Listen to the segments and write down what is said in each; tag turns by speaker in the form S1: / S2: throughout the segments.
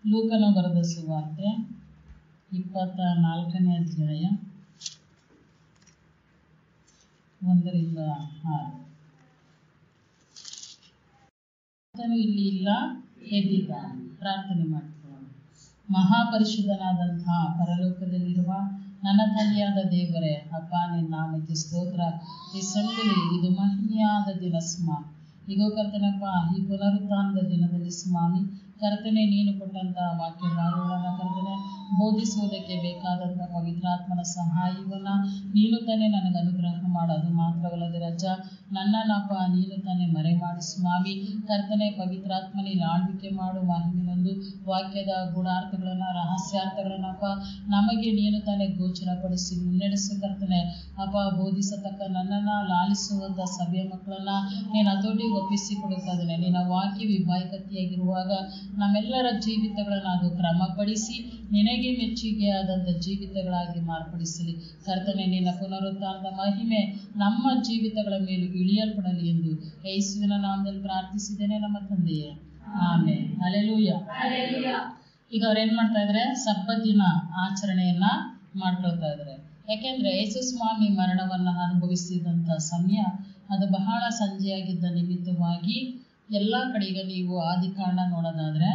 S1: ಲೂಕನ ಬರೆದ ಸುವಾರ್ತೆ ಇಪ್ಪತ್ತ ನಾಲ್ಕನೇ ಅಧ್ಯಾಯ ಒಂದರಿಂದ ಆರು ಆತನು ಇಲ್ಲಿ ಇಲ್ಲ ಎದ್ದಿದ್ದಾನೆ ಪ್ರಾರ್ಥನೆ ಮಾಡಿಕೊಳ್ಳೋಣ ಮಹಾಪರಿಶುದ್ಧನಾದಂತಹ ಪರಲೋಕದಲ್ಲಿರುವ ನನ್ನ ತಂದೆಯಾದ ದೇವರೇ ಅಪ್ಪ ನಿನ್ನ ನಾಮಕ್ಕೆ ಸ್ತೋತ್ರ ಈ ಸಂಡಲಿ ಇದು ಮಹಿಮೆಯಾದ ದಿನ ಸ್ವಾಮಿ ಈಗೋ ಕರ್ತನಪ್ಪ ಈ ಪುನರುತ್ಥಾನದ ದಿನದಲ್ಲಿ ಸ್ವಾಮಿ ಕರ್ತನೆ ನೀನು ಕೊಟ್ಟಂತಹ ವಾಕ್ಯ ಭಾಗಗಳನ್ನು ಕರ್ತನೆ ಬೋಧಿಸುವುದಕ್ಕೆ ಬೇಕಾದಂಥ ಪವಿತ್ರಾತ್ಮನ ಸಹಾಯವನ್ನ ನೀನು ತಾನೇ ನನಗೆ ಅನುಗ್ರಹ ಮಾಡೋದು ಮಾತ್ರವಲ್ಲದೆ ರಜ ನನ್ನನಪ್ಪ ನೀನು ತಾನೇ ಮರೆ ಮಾಡಿ ಸ್ವಾಮಿ ಕರ್ತನೆ ಪವಿತ್ರಾತ್ಮನಿ ಆಳ್ವಿಕೆ ಮಾಡು ಮಹಿಮೆನೊಂದು ವಾಕ್ಯದ ಗೂಢಾರ್ಥಗಳನ್ನ ರಹಸ್ಯಾರ್ಥಗಳನ್ನಪ್ಪ ನಮಗೆ ನೀನು ತಾನೇ ಗೋಚರಪಡಿಸಿ ಮುನ್ನಡೆಸು ಕರ್ತನೆ ಅಪ್ಪ ಬೋಧಿಸತಕ್ಕ ನನ್ನನ್ನ ಲಾಲಿಸುವಂತ ಸಭೆಯ ಮಕ್ಕಳನ್ನ ನೀನು ಹತೋಟಿಗೆ ಒಪ್ಪಿಸಿ ಕೊಡುತ್ತದನೆ ನಿನ್ನ ವಾಕ್ಯ ವಿಭಾಯಕತೆಯಾಗಿರುವಾಗ ನಮ್ಮೆಲ್ಲರ ಜೀವಿತಗಳನ್ನು ಅದು ಕ್ರಮಪಡಿಸಿ ನಿನಗೆ ಮೆಚ್ಚುಗೆ ಆದಂಥ ಜೀವಿತಗಳಾಗಿ ಮಾರ್ಪಡಿಸಲಿ ಕರ್ತನೆ ನಿನ್ನ ಪುನರುತ್ಥಾನದ ಮಹಿಮೆ ನಮ್ಮ ಜೀವಿತಗಳ ಮೇಲೆ ಇಳಿಯಲ್ಪಡಲಿ ಎಂದು ಯೇಸುವಿನ ನಾಮದಲ್ಲಿ ಪ್ರಾರ್ಥಿಸಿದ್ದೇನೆ ನಮ್ಮ ತಂದೆಯೇ ಆಮೇಲೆ ಅಲೆಲೂಯ ಈಗ ಅವ್ರು ಏನ್ ಮಾಡ್ತಾ ಇದ್ದಾರೆ ಸಬ್ಬತ್ತಿನ ಆಚರಣೆಯನ್ನ ಮಾಡ್ಕೊಳ್ತಾ ಇದ್ದಾರೆ ಯಾಕೆಂದ್ರೆ ಯೇಸು ಸ್ವಾಮಿ ಮರಣವನ್ನ ಅನುಭವಿಸಿದಂತ ಸಮಯ ಅದು ಬಹಳ ಸಂಜೆಯಾಗಿದ್ದ ನಿಮಿತ್ತವಾಗಿ ಎಲ್ಲ ಕಡೆಗೆ ನೀವು ಆದಿಕಾಂಡ ನೋಡೋದಾದ್ರೆ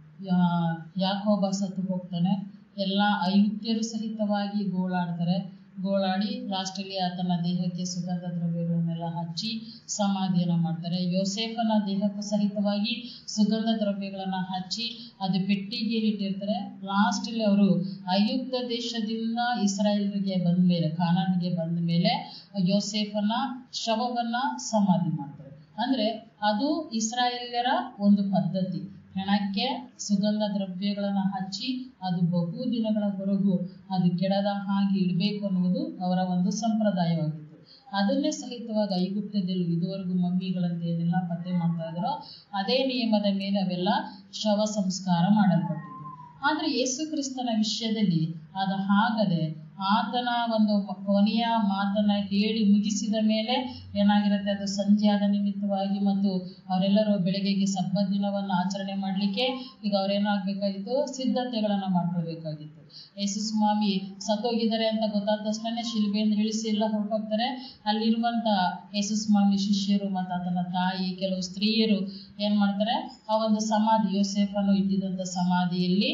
S1: ಯಾ- ಯಾಕೋಬ ಸತ್ತು ಹೋಗ್ತಾನೆ ಎಲ್ಲ ಐಗುಪ್ತ್ಯರು ಸಹಿತವಾಗಿ ಗೋಳಾಡ್ತಾರೆ ಗೋಳಾಡಿ ಲಾಸ್ಟಲ್ಲಿ ಆತನ ದೇಹಕ್ಕೆ ಸುಗಂಧ ದ್ರವ್ಯಗಳನ್ನೆಲ್ಲ ಹಚ್ಚಿ ಸಮಾಧಿಯನ್ನು ಮಾಡ್ತಾರೆ ಯೋಸೇಫನ ದೇಹಕ್ಕೂ ಸಹಿತವಾಗಿ ಸುಗಂಧ ದ್ರವ್ಯಗಳನ್ನ ಹಚ್ಚಿ ಅದು ಪೆಟ್ಟಿಗೆಯಲ್ಲಿ ಇಟ್ಟಿರ್ತಾರೆ ಲಾಸ್ಟಲ್ಲಿ ಅವರು ಐಗುಪ್ತ ದೇಶದಿಂದ ಇಸ್ರಾಯೇಲ್ರಿಗೆ ಬಂದ ಮೇಲೆ ಕಾನಾನ್ಗೆ ಬಂದ ಮೇಲೆ ಯೋಸೇಫನ ಶವವನ್ನ ಸಮಾಧಿ ಮಾಡ್ತಾರೆ ಅಂದ್ರೆ ಅದು ಇಸ್ರಾಯೇಲ್ಯರ ಒಂದು ಪದ್ಧತಿ ಹೆಣಕ್ಕೆ ಸುಗಂಧ ದ್ರವ್ಯಗಳನ್ನು ಹಚ್ಚಿ ಅದು ಬಹು ದಿನಗಳವರೆಗೂ ಅದು ಕೆಡದ ಹಾಗೆ ಇಡಬೇಕು ಅನ್ನುವುದು ಅವರ ಒಂದು ಸಂಪ್ರದಾಯವಾಗಿತ್ತು ಅದನ್ನೇ ಸಹಿತವಾಗಿ ಐಗುಪ್ತದಲ್ಲಿ ಇದುವರೆಗೂ ಮಮ್ಮಿಗಳಂತೆ ಏನೆಲ್ಲ ಪತ್ತೆ ಮಾಡ್ತಾ ಇದ್ರೋ ಅದೇ ನಿಯಮದ ಮೇಲೆ ಅವೆಲ್ಲ ಶವ ಸಂಸ್ಕಾರ ಮಾಡಲ್ಪಟ್ಟಿದ್ದು ಆದ್ರೆ ಯೇಸು ಕ್ರಿಸ್ತನ ವಿಷಯದಲ್ಲಿ ಅದು ಹಾಗದೆ ಆತನ ಒಂದು ಕೊನೆಯ ಮಾತನ್ನ ಹೇಳಿ ಮುಗಿಸಿದ ಮೇಲೆ ಏನಾಗಿರುತ್ತೆ ಅದು ಸಂಜೆಯಾದ ನಿಮಿತ್ತವಾಗಿ ಮತ್ತು ಅವರೆಲ್ಲರೂ ಬೆಳಗ್ಗೆಗೆ ಸಬ್ಬತ್ ದಿನವನ್ನು ಆಚರಣೆ ಮಾಡಲಿಕ್ಕೆ ಈಗ ಅವ್ರೇನಾಗಬೇಕಾಗಿತ್ತು ಸಿದ್ಧತೆಗಳನ್ನ ಮಾಡ್ಕೊಳ್ಬೇಕಾಗಿತ್ತು ಯೇಸು ಸ್ವಾಮಿ ಸತ್ತೋಗಿದ್ದಾರೆ ಅಂತ ಗೊತ್ತಾದ ತಕ್ಷಣ ಶಿಲ್ಬೆಯಿಂದ ಇಳಿಸಿ ಎಲ್ಲ ಹೊರಟೋಗ್ತಾರೆ ಅಲ್ಲಿರುವಂತ ಯೇಸು ಸ್ವಾಮಿ ಶಿಷ್ಯರು ಮತ್ತು ಆತನ ತಾಯಿ ಕೆಲವು ಸ್ತ್ರೀಯರು ಏನ್ ಮಾಡ್ತಾರೆ ಆ ಒಂದು ಸಮಾಧಿ ಯೋಸೇಫನ್ನು ಇಟ್ಟಿದ್ದಂಥ ಸಮಾಧಿಯಲ್ಲಿ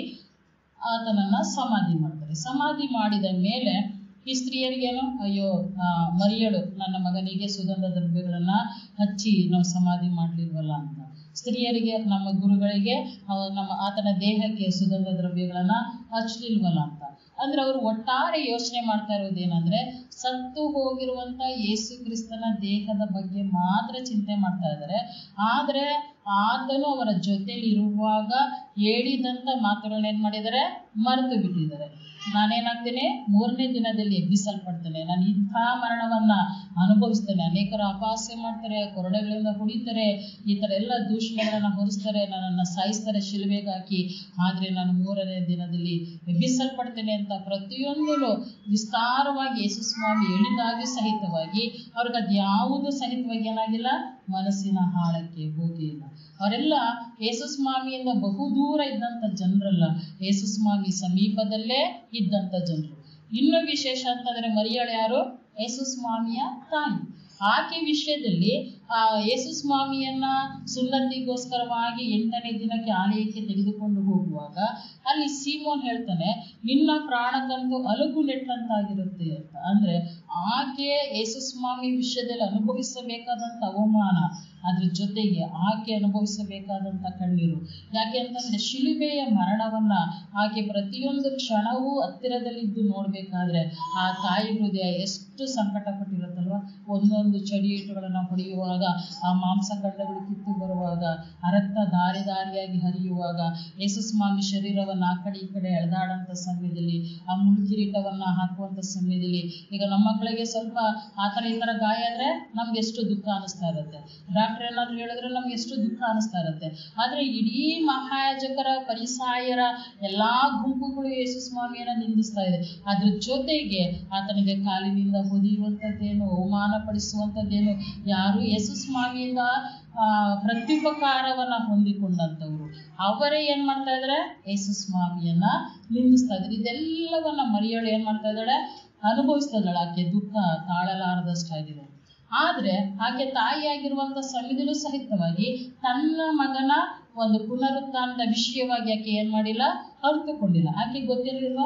S1: ಆತನನ್ನ ಸಮಾಧಿ ಮಾಡ್ತಾರೆ ಸಮಾಧಿ ಮಾಡಿದ ಮೇಲೆ ಈ ಸ್ತ್ರೀಯರಿಗೇನು ಅಯ್ಯೋ ಆ, ಮರಿಯಳು ನನ್ನ ಮಗನಿಗೆ ಸುಗಂಧ ದ್ರವ್ಯಗಳನ್ನ ಹಚ್ಚಿ ನಾವು ಸಮಾಧಿ ಮಾಡ್ಲಿಲ್ವಲ್ಲ ಅಂತ ಸ್ತ್ರೀಯರಿಗೆ ನಮ್ಮ ಗುರುಗಳಿಗೆ ಆ, ನಮ್ಮ ಆತನ ದೇಹಕ್ಕೆ ಸುಗಂಧ ದ್ರವ್ಯಗಳನ್ನ ಹಚ್ಚಲಿಲ್ವಲ್ಲ ಅಂತ ಅಂದ್ರೆ ಅವರು ಒಟ್ಟಾರೆ ಯೋಚನೆ ಮಾಡ್ತಾ ಇರೋದೇನಂದ್ರೆ ಸತ್ತು ಹೋಗಿರುವಂತ ಯೇಸು ಕ್ರಿಸ್ತನ ದೇಹದ ಬಗ್ಗೆ ಮಾತ್ರ ಚಿಂತೆ ಮಾಡ್ತಾ ಇದ್ದಾರೆ ಆದ್ರೆ ಆತನು ಅವರ ಜೊತೆಲಿ ಇರುವಾಗ ಹೇಳಿದಂತ ಮಾತುಗಳನ್ನ ಏನ್ ಮಾಡಿದ್ದಾರೆ ಮರೆತು ಬಿಟ್ಟಿದ್ದಾರೆ ನಾನೇನಾಗ್ತೇನೆ ಮೂರನೇ ದಿನದಲ್ಲಿ ಎಬ್ಬಿಸಲ್ಪಡ್ತೇನೆ ನಾನು ಇಂಥ ಮರಣವನ್ನ ಅನುಭವಿಸ್ತೇನೆ ಅನೇಕರು ಅಪಹಾಸ್ಯ ಮಾಡ್ತಾರೆ ಕೊರಡೆಗಳಿಂದ ಹೊಡಿತಾರೆ ಈ ತರ ಎಲ್ಲ ದೂಷಣೆಗಳನ್ನ ಹೊರಿಸ್ತಾರೆ ನನ್ನನ್ನು ಸಾಯಿಸ್ತಾರೆ ಶಿಲುಬೆಗೆ ಹಾಕಿ ಆದ್ರೆ ನಾನು ಮೂರನೇ ದಿನದಲ್ಲಿ ಎಬ್ಬಿಸಲ್ಪಡ್ತೇನೆ ಅಂತ ಪ್ರತಿಯೊಂದು ವಿಸ್ತಾರವಾಗಿ ಯೇಸು ಸ್ವಾಮಿ ಹೇಳಿದಾಗಿ ಸಹಿತವಾಗಿ ಅವ್ರಿಗೆ ಅದ್ಯಾವುದು ಸಹಿತವಾಗಿ ಏನಾಗಿಲ್ಲ ಮನಸ್ಸಿನ ಹಾಳಕ್ಕೆ ಹೋಗಿಲ್ಲ ಅವರೆಲ್ಲ ಯೇಸು ಸ್ವಾಮಿಯಿಂದ ಬಹು ದೂರ ಇದ್ದಂಥ ಜನರಲ್ಲ ಯೇಸು ಸ್ವಾಮಿ ಸಮೀಪದಲ್ಲೇ ಇದ್ದಂಥ ಜನರು ಇನ್ನು ವಿಶೇಷ ಅಂತಂದ್ರೆ ಮರಿಯಾಳು ಯಾರು ಯೇಸು ಸ್ವಾಮಿಯ ತಾಯಿ ಆಕೆ ವಿಷಯದಲ್ಲಿ ಆ ಯೇಸು ಸ್ವಾಮಿಯನ್ನ ಸುನ್ನತಿಗೋಸ್ಕರವಾಗಿ ಎಂಟನೇ ದಿನಕ್ಕೆ ಆಲಯಕ್ಕೆ ತೆಗೆದುಕೊಂಡು ಹೋಗುವಾಗ ಅಲ್ಲಿ ಸೀಮೋನ್ ಹೇಳ್ತಾನೆ ನಿನ್ನ ಪ್ರಾಣಕ್ಕಂತೂ ಅಲುಗು ನೆಟ್ಟಂತಾಗಿರುತ್ತೆ ಅಂತ ಅಂದ್ರೆ ಆಕೆ ಯೇಸು ಸ್ವಾಮಿ ವಿಷಯದಲ್ಲಿ ಅನುಭವಿಸಬೇಕಾದಂತ ಅವಮಾನ ಅದ್ರ ಜೊತೆಗೆ ಆಕೆ ಅನುಭವಿಸಬೇಕಾದಂತ ಕಣ್ಣೀರು ಯಾಕೆ ಅಂತಂದ್ರೆ ಶಿಲುಬೆಯ ಮರಣವನ್ನ ಆಕೆ ಪ್ರತಿಯೊಂದು ಕ್ಷಣವೂ ಹತ್ತಿರದಲ್ಲಿದ್ದು ನೋಡ್ಬೇಕಾದ್ರೆ ಆ ತಾಯಿ ಹೃದಯ ಎಷ್ಟು ಸಂಕಟ ಪಟ್ಟಿರುತ್ತಲ್ವ ಒಂದೊಂದು ಚಡಿಯೇಟುಗಳನ್ನ ಹೊಡೆಯುವಾಗ ಆ ಮಾಂಸಖಂಡಗಳು ಕಿತ್ತು ಬರುವಾಗ ಆ ರಕ್ತ ದಾರಿ ದಾರಿಯಾಗಿ ಹರಿಯುವಾಗ ಯೇಸು ಸ್ವಾಮಿ ಶರೀರವನ್ನ ಆ ಕಡೆ ಈ ಕಡೆ ಎಳೆದಾಡಂತ ಸಮಯದಲ್ಲಿ ಆ ಮುಳ್ಕಿರೀಟವನ್ನ ಹಾಕುವಂತ ಸಮಯದಲ್ಲಿ ಈಗ ನಮ್ಮ ಮಕ್ಕಳಿಗೆ ಸ್ವಲ್ಪ ಆ ಥರ ಈ ಥರ ಗಾಯ ಆದ್ರೆ ನಮ್ಗೆ ಎಷ್ಟು ದುಃಖ ಅನಿಸ್ತಾ ಇರುತ್ತೆ ಡಾಕ್ಟರ್ ಏನಾದ್ರು ಹೇಳಿದ್ರೆ ನಮ್ಗೆ ಎಷ್ಟು ದುಃಖ ಅನಿಸ್ತಾ ಇರುತ್ತೆ ಆದ್ರೆ ಇಡೀ ಮಹಾಯಾಜಕರ ಪರಿಸಾಯರ ಎಲ್ಲಾ ಗುಂಪುಗಳು ಯೇಸು ಸ್ವಾಮಿಯನ್ನ ನಿಂದಿಸ್ತಾ ಇದೆ ಅದ್ರ ಜೊತೆಗೆ ಆತನಿಗೆ ಕಾಲಿನಿಂದ ಹೊಡೆಯುವಂಥದ್ದೇನು ಅವಮಾನ ಪಡಿಸುವಂಥದ್ದೇನು ಯಾರು ಯೇಸು ಸ್ವಾಮಿಯಿಂದ ಆ, ಪ್ರತ್ಯುಪಕಾರವನ್ನ ಹೊಂದಿಕೊಂಡಂಥವ್ರು ಅವರೇ ಏನ್ ಮಾಡ್ತಾ ಇದಾರೆ ಯೇಸು ಸ್ವಾಮಿಯನ್ನ ನಿಂದಿಸ್ತಾ ಇದ್ದಾರೆ ಇದೆಲ್ಲವನ್ನ ಮರಿಯಳು ಏನ್ ಮಾಡ್ತಾ ಇದ್ದಾಳೆ ಅನುಭವಿಸ್ತಾ ಇದ್ದಾಳೆ ಆಕೆ ದುಃಖ ತಾಳಲಾರದಷ್ಟಾಗಿದೆ ಆದ್ರೆ ಆಕೆ ತಾಯಿಯಾಗಿರುವಂತ ಸಮಯದಲ್ಲೂ ಸಹಿತವಾಗಿ ತನ್ನ ಮಗನ ಒಂದು ಪುನರುತ್ಥಾನದ ವಿಷಯವಾಗಿ ಆಕೆ ಏನ್ ಮಾಡಿಲ್ಲ ಅರ್ಥಕೊಂಡಿಲ್ಲ ಆಕೆ ಗೊತ್ತಿರಲಿಲ್ವಾ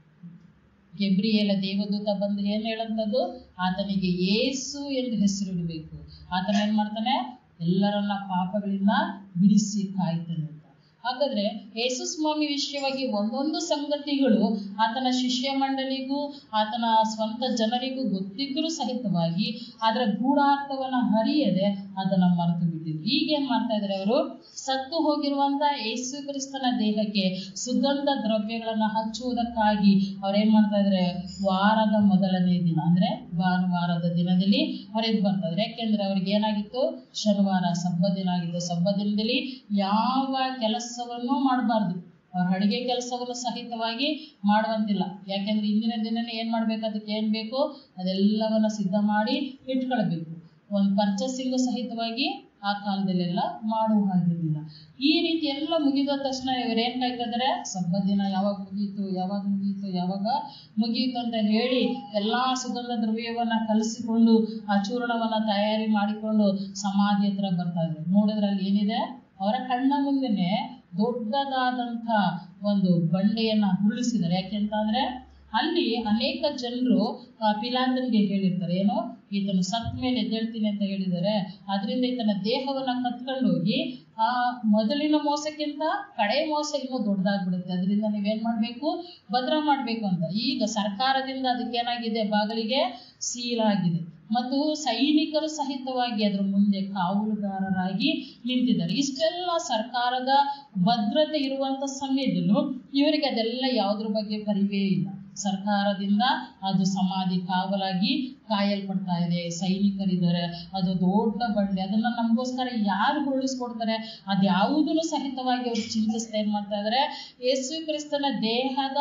S1: ಗೆಬ್ರಿಯೇಲ ದೇವದೂತ ಬಂದು ಏನ್ ಹೇಳಂತದ್ದು ಆತನಿಗೆ ಏಸು ಎಂದು ಹೆಸರಿಡಬೇಕು ಆತನ ಏನ್ ಮಾಡ್ತಾನೆ ಎಲ್ಲರನ್ನ ಪಾಪಗಳಿಂದ ಬಿಡಿಸಿ ಕಾಯ್ತಾನೆ ಅಂತ ಹಾಗಾದ್ರೆ ಯೇಸು ಸ್ವಾಮಿ ವಿಷಯವಾಗಿ ಒಂದೊಂದು ಸಂಗತಿಗಳು ಆತನ ಶಿಷ್ಯ ಮಂಡಳಿಗೂ ಆತನ ಸ್ವಂತ ಜನರಿಗೂ ಗೊತ್ತಿದ್ದರೂ ಸಹಿತವಾಗಿ ಅದರ ಗೂಢಾರ್ಥವನ್ನ ಹರಿಯದೆ ಅದನ್ನ ಮರೆತು ಬಿಟ್ಟಿದ್ರು ಈಗ ಏನ್ ಮಾಡ್ತಾ ಇದ್ದಾರೆ ಅವರು ಸತ್ತು ಹೋಗಿರುವಂತ ಯೇಸು ಕ್ರಿಸ್ತನ ದೇಹಕ್ಕೆ ಸುಗಂಧ ದ್ರವ್ಯಗಳನ್ನ ಹಚ್ಚುವುದಕ್ಕಾಗಿ ಅವ್ರೇನ್ ಮಾಡ್ತಾ ಇದ್ದಾರೆ ವಾರದ ಮೊದಲನೇ ದಿನ ಅಂದ್ರೆ ಭಾನುವಾರದ ದಿನದಲ್ಲಿ ಹೊರಗೆ ಬರ್ತಾ ಇದ್ದಾರೆ ಯಾಕೆಂದ್ರೆ ಅವ್ರಿಗೆ ಏನಾಗಿತ್ತು ಶನಿವಾರ ಸಬ್ಬ ದಿನ ಆಗಿತ್ತು ಸಬ್ಬ ದಿನದಲ್ಲಿ ಯಾವ ಕೆಲಸವನ್ನೂ ಮಾಡಬಾರ್ದು ಅವ್ರ ಅಡಿಗೆ ಕೆಲಸವನ್ನು ಸಹಿತವಾಗಿ ಮಾಡುವಂತಿಲ್ಲ ಯಾಕೆಂದ್ರೆ ಇಂದಿನ ದಿನನೇ ಏನ್ ಮಾಡ್ಬೇಕು ಅದಕ್ಕೆ ಏನ್ ಬೇಕು ಅದೆಲ್ಲವನ್ನ ಸಿದ್ಧ ಮಾಡಿ ಇಟ್ಕೊಳ್ಬೇಕು ಒಂದು ಪರ್ಚೇಸಿಂಗು ಸಹಿತವಾಗಿ ಆ ಕಾಲದಲ್ಲೆಲ್ಲ ಮಾಡುವ ಹಾಗಿರ್ಲಿಲ್ಲ ಈ ರೀತಿ ಎಲ್ಲ ಮುಗಿದ ತಕ್ಷಣ ಇವ್ರು ಏನ್ ಕಾಯ್ತಾ ಇದಾರೆ ಸಬ್ಬ ದಿನ ಯಾವಾಗ ಮುಗೀತು ಯಾವಾಗ ಮುಗೀತು ಯಾವಾಗ ಮುಗೀತು ಅಂತ ಹೇಳಿ ಎಲ್ಲಾ ಸುಗಂಧ ದ್ರವ್ಯವನ್ನ ಕಲಸಿಕೊಂಡು ಆ ಚೂರ್ಣವನ್ನ ತಯಾರಿ ಮಾಡಿಕೊಂಡು ಸಮಾಧಿ ಹತ್ರ ಬರ್ತಾ ಇದ್ರು ನೋಡಿದ್ರೆ ಅಲ್ಲಿ ಏನಿದೆ ಅವರ ಕಣ್ಣ ಮುಂದೆನೆ ದೊಡ್ಡದಾದಂಥ ಒಂದು ಬಂಡೆಯನ್ನ ಉರುಳಿಸಿದ್ದಾರೆ ಯಾಕೆಂತಂದ್ರೆ ಅಲ್ಲಿ ಅನೇಕ ಜನರು ಪಿಲಾತನಿಗೆ ಹೇಳಿರ್ತಾರೆ ಏನು ಈತನು ಸತ್ ಮೇಲೆ ಎದ್ದೇಳ್ತೀನಿ ಅಂತ ಹೇಳಿದ್ದಾರೆ ಅದರಿಂದ ಈತನ ದೇಹವನ್ನ ಕತ್ಕೊಂಡು ಹೋಗಿ ಆ ಮೊದಲಿನ ಮೋಸಕ್ಕಿಂತ ಕಡೆ ಮೋಸ ಇನ್ನೂ ದೊಡ್ಡದಾಗ್ಬಿಡುತ್ತೆ ಅದರಿಂದ ನೀವೇನ್ ಮಾಡ್ಬೇಕು ಭದ್ರ ಮಾಡ್ಬೇಕು ಅಂತ ಈಗ ಸರ್ಕಾರದಿಂದ ಅದಕ್ಕೇನಾಗಿದೆ ಬಾಗಿಲಿಗೆ ಸೀಲಾಗಿದೆ ಮತ್ತು ಸೈನಿಕರು ಸಹಿತವಾಗಿ ಅದ್ರ ಮುಂದೆ ಕಾವಲುಗಾರರಾಗಿ ನಿಂತಿದ್ದಾರೆ ಇಷ್ಟೆಲ್ಲ ಸರ್ಕಾರದ ಭದ್ರತೆ ಇರುವಂತ ಸಮಯದಲ್ಲೂ ಇವರಿಗೆ ಅದೆಲ್ಲ ಯಾವುದ್ರ ಬಗ್ಗೆ ಪರಿವೇ ಇಲ್ಲ ಸರ್ಕಾರದಿಂದ ಅದು ಸಮಾಧಿ ಕಾವಲಾಗಿ ಕಾಯಲ್ಪಡ್ತಾ ಇದೆ ಸೈನಿಕರಿದ್ದಾರೆ ಅದು ದೊಡ್ಡ ಬಂಡೆ ಅದನ್ನ ನಮಗೋಸ್ಕರ ಯಾರು ಉರುಳಿಸ್ಕೊಡ್ತಾರೆ ಅದ್ಯಾವುದನ್ನು ಸಹಿತವಾಗಿ ಅವ್ರು ಚಿಂತಿಸ್ತಾ ಏನ್ ಮಾಡ್ತಾ ಇದಾರೆ ಯೇಸು ಕ್ರಿಸ್ತನ ದೇಹದ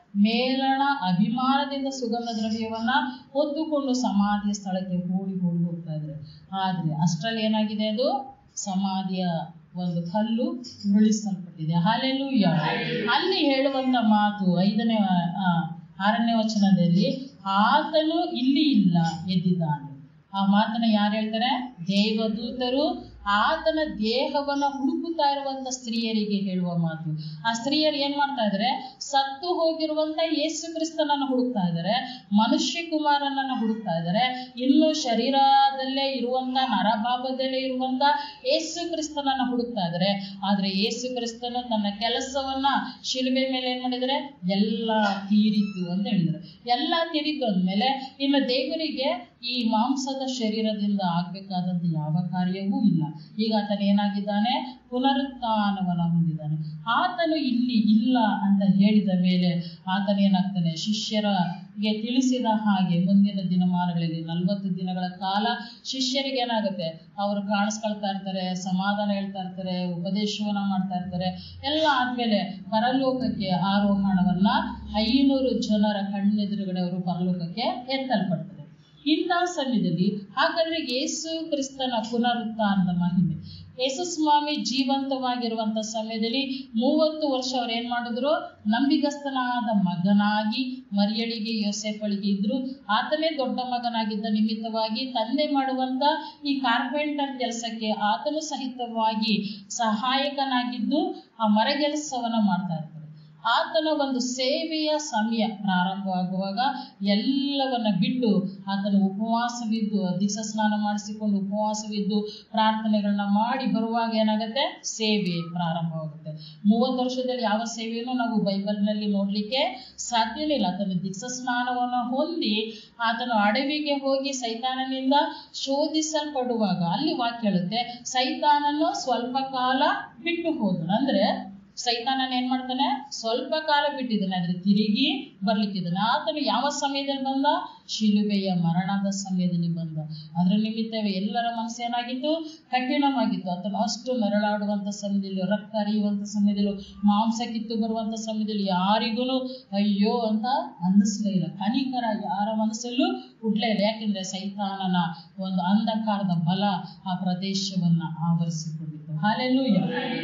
S1: ಮೇಲಣ ಅಭಿಮಾನದಿಂದ ಸುಗಂಧ ದ್ರವ್ಯವನ್ನ ಹೊತ್ತುಕೊಂಡು ಸಮಾಧಿಯ ಸ್ಥಳಕ್ಕೆ ಓಡಿ ಓಡಿ ಹೋಗ್ತಾ ಇದ್ದಾರೆ ಆದ್ರೆ ಅಷ್ಟರಲ್ಲಿ ಏನಾಗಿದೆ ಅದು ಸಮಾಧಿಯ ಒಂದು ಕಲ್ಲು ಉರುಳಿಸಲ್ಪಟ್ಟಿದೆ ಹಾಲೆಲೂಯ ಅಲ್ಲಿ ಹೇಳುವಂತ ಮಾತು ಐದನೇ ಆ, ಆರನೇ ವಚನದಲ್ಲಿ ಆತನು ಇಲ್ಲಿ ಇಲ್ಲ ಎದ್ದಿದ್ದಾನೆ ಆ ಮಾತನ್ನ ಯಾರು ಹೇಳ್ತಾರೆ ದೇವದೂತರು ಆತನ ದೇಹವನ್ನ ಹುಡುಕುತ್ತಾ ಇರುವಂತ ಸ್ತ್ರೀಯರಿಗೆ ಹೇಳುವ ಮಾತು ಆ ಸ್ತ್ರೀಯರು ಏನ್ ಮಾಡ್ತಾ ಇದಾರೆ ಸತ್ತು ಹೋಗಿರುವಂತ ಯೇಸು ಕ್ರಿಸ್ತನನ್ನ ಹುಡುಕ್ತಾ ಇದ್ದಾರೆ ಮನುಷ್ಯ ಕುಮಾರನನ್ನ ಹುಡುಕ್ತಾ ಇದ್ದಾರೆ ಇನ್ನು ಶರೀರದಲ್ಲೇ ಇರುವಂತ ನರಭಾಗದಲ್ಲೇ ಇರುವಂತ ಯೇಸು ಕ್ರಿಸ್ತನನ್ನ ಹುಡುಕ್ತಾ ಇದ್ದಾರೆ ಆದ್ರೆ ಯೇಸು ಕ್ರಿಸ್ತನು ತನ್ನ ಕೆಲಸವನ್ನ ಶಿಲುಬೆ ಮೇಲೆ ಏನ್ ಮಾಡಿದರೆ ಎಲ್ಲ ತೀರಿತು ಅಂತ ಹೇಳಿದ್ರು ಎಲ್ಲ ತೀರಿತು ಅಂದ್ಮೇಲೆ ಇನ್ನು ದೇವರಿಗೆ ಈ ಮಾಂಸದ ಶರೀರದಿಂದ ಆಗ್ಬೇಕಾದಂತ ಯಾವ ಕಾರ್ಯವೂ ಇಲ್ಲ ಈಗ ಆತನ ಏನಾಗಿದ್ದಾನೆ ಪುನರುತ್ಥಾನವನ್ನ ಹೊಂದಿದ್ದಾನೆ ಆತನು ಇಲ್ಲಿ ಇಲ್ಲ ಅಂತ ಹೇಳಿದ ಮೇಲೆ ಆತನ ಏನಾಗ್ತಾನೆ ಶಿಷ್ಯರಿಗೆ ತಿಳಿಸಿದ ಹಾಗೆ ಮುಂದಿನ ದಿನಮಾನಗಳಲ್ಲಿ ನಲವತ್ತು ದಿನಗಳ ಕಾಲ ಶಿಷ್ಯರಿಗೆ ಏನಾಗುತ್ತೆ ಅವರು ಕಾಣಿಸ್ಕೊಳ್ತಾ ಇರ್ತಾರೆ ಸಮಾಧಾನ ಹೇಳ್ತಾ ಇರ್ತಾರೆ ಉಪದೇಶವನ್ನ ಮಾಡ್ತಾ ಇರ್ತಾರೆ ಎಲ್ಲ ಆದ್ಮೇಲೆ ಪರಲೋಕಕ್ಕೆ ಆರೋಹಣವನ್ನ ಐನೂರು ಜನರ ಕಣ್ಣೆದುರುಗಡೆ ಅವರು ಪರಲೋಕಕ್ಕೆ ಎತ್ತಲ್ಪಡ್ತಾರೆ ಇಂಥ ಸಮಯದಲ್ಲಿ ಹಾಗಾದ್ರೆ ಯೇಸು ಕ್ರಿಸ್ತನ ಪುನರುತ್ಥಾನದ ಮಹಿಮೆ ಯೇಸು ಸ್ವಾಮಿ ಜೀವಂತವಾಗಿರುವಂತ ಸಮಯದಲ್ಲಿ ಮೂವತ್ತು ವರ್ಷ ಅವ್ರು ಏನ್ ಮಾಡಿದ್ರು ನಂಬಿಗಸ್ತನಾದ ಮಗನಾಗಿ ಮರಿಯಳಿಗೆ ಯೋಸೆಫಳಿಗೆ ಇದ್ರು ಆತನೇ ದೊಡ್ಡ ಮಗನಾಗಿದ್ದ ನಿಮಿತ್ತವಾಗಿ ತಂದೆ ಮಾಡುವಂತ ಈ ಕಾರ್ಪೆಂಟರ್ ಕೆಲಸಕ್ಕೆ ಆತನು ಸಹಿತವಾಗಿ ಸಹಾಯಕನಾಗಿದ್ದು ಆ ಮರಗೆಲಸವನ್ನ ಮಾಡ್ತಾ ಇರ್ತಾರೆ ಆತನ ಒಂದು ಸೇವೆಯ ಸಮಯ ಪ್ರಾರಂಭವಾಗುವಾಗ ಎಲ್ಲವನ್ನ ಬಿಟ್ಟು ಆತನ ಉಪವಾಸವಿದ್ದು ದೀಕ್ಷಾ ಸ್ನಾನ ಮಾಡಿಸಿಕೊಂಡು ಉಪವಾಸವಿದ್ದು ಪ್ರಾರ್ಥನೆಗಳನ್ನ ಮಾಡಿ ಬರುವಾಗ ಏನಾಗುತ್ತೆ ಸೇವೆ ಪ್ರಾರಂಭವಾಗುತ್ತೆ ಮೂವತ್ತು ವರ್ಷದಲ್ಲಿ ಯಾವ ಸೇವೆಯನ್ನು ನಾವು ಬೈಬಲ್ನಲ್ಲಿ ನೋಡ್ಲಿಕ್ಕೆ ಸಾಧ್ಯನೇ ಇಲ್ಲ ಆತನ ದೀಕ್ಷಾ ಸ್ನಾನವನ್ನು ಹೊಂದಿ ಆತನು ಅಡವಿಗೆ ಹೋಗಿ ಸೈತಾನನಿಂದ ಶೋಧಿಸಲ್ಪಡುವಾಗ ಅಲ್ಲಿ ವಾಕ್ಯ ಹೇಳುತ್ತೆ ಸೈತಾನನು ಸ್ವಲ್ಪ ಕಾಲ ಬಿಟ್ಟು ಹೋದನು ಅಂದ್ರೆ ಸೈತಾನನ ಏನ್ ಮಾಡ್ತಾನೆ ಸ್ವಲ್ಪ ಕಾಲ ಬಿಟ್ಟಿದ್ದಾನೆ ಆದ್ರೆ ತಿರುಗಿ ಬರ್ಲಿಕ್ಕಿದ್ದಾನೆ ಆತನು ಯಾವ ಸಮಯದಲ್ಲಿ ಬಂದ ಶಿಲುಬೆಯ ಮರಣದ ಸಮಯದಲ್ಲಿ ಬಂದ ಅದರ ನಿಮಿತ್ತವೇ ಎಲ್ಲರ ಮನಸ್ಸು ಏನಾಗಿತ್ತು ಕಠಿಣವಾಗಿತ್ತು ಆತನು ಅಷ್ಟು ನರಳಾಡುವಂತ ಸಮಯದಲ್ಲಿ ರಕ್ತ ಹರಿಯುವಂತ ಸಮಯದಲ್ಲಿ ಮಾಂಸ ಕಿತ್ತು ಬರುವಂತ ಸಮಯದಲ್ಲಿ ಯಾರಿಗೂ ಅಯ್ಯೋ ಅಂತ ಅನ್ನಿಸ್ಲೇ ಇಲ್ಲ ಕನಿಕರ ಯಾರ ಮನಸ್ಸಲ್ಲೂ ಹುಡ್ಲೇ ಇಲ್ಲ ಯಾಕೆಂದ್ರೆ ಸೈತಾನನ ಒಂದು ಅಂಧಕಾರದ ಬಲ ಆ ಪ್ರದೇಶವನ್ನ ಆವರಿಸಿಕೊಂಡಿತ್ತು ಹಾಲೆಲ್ಲೂಯ್ಯ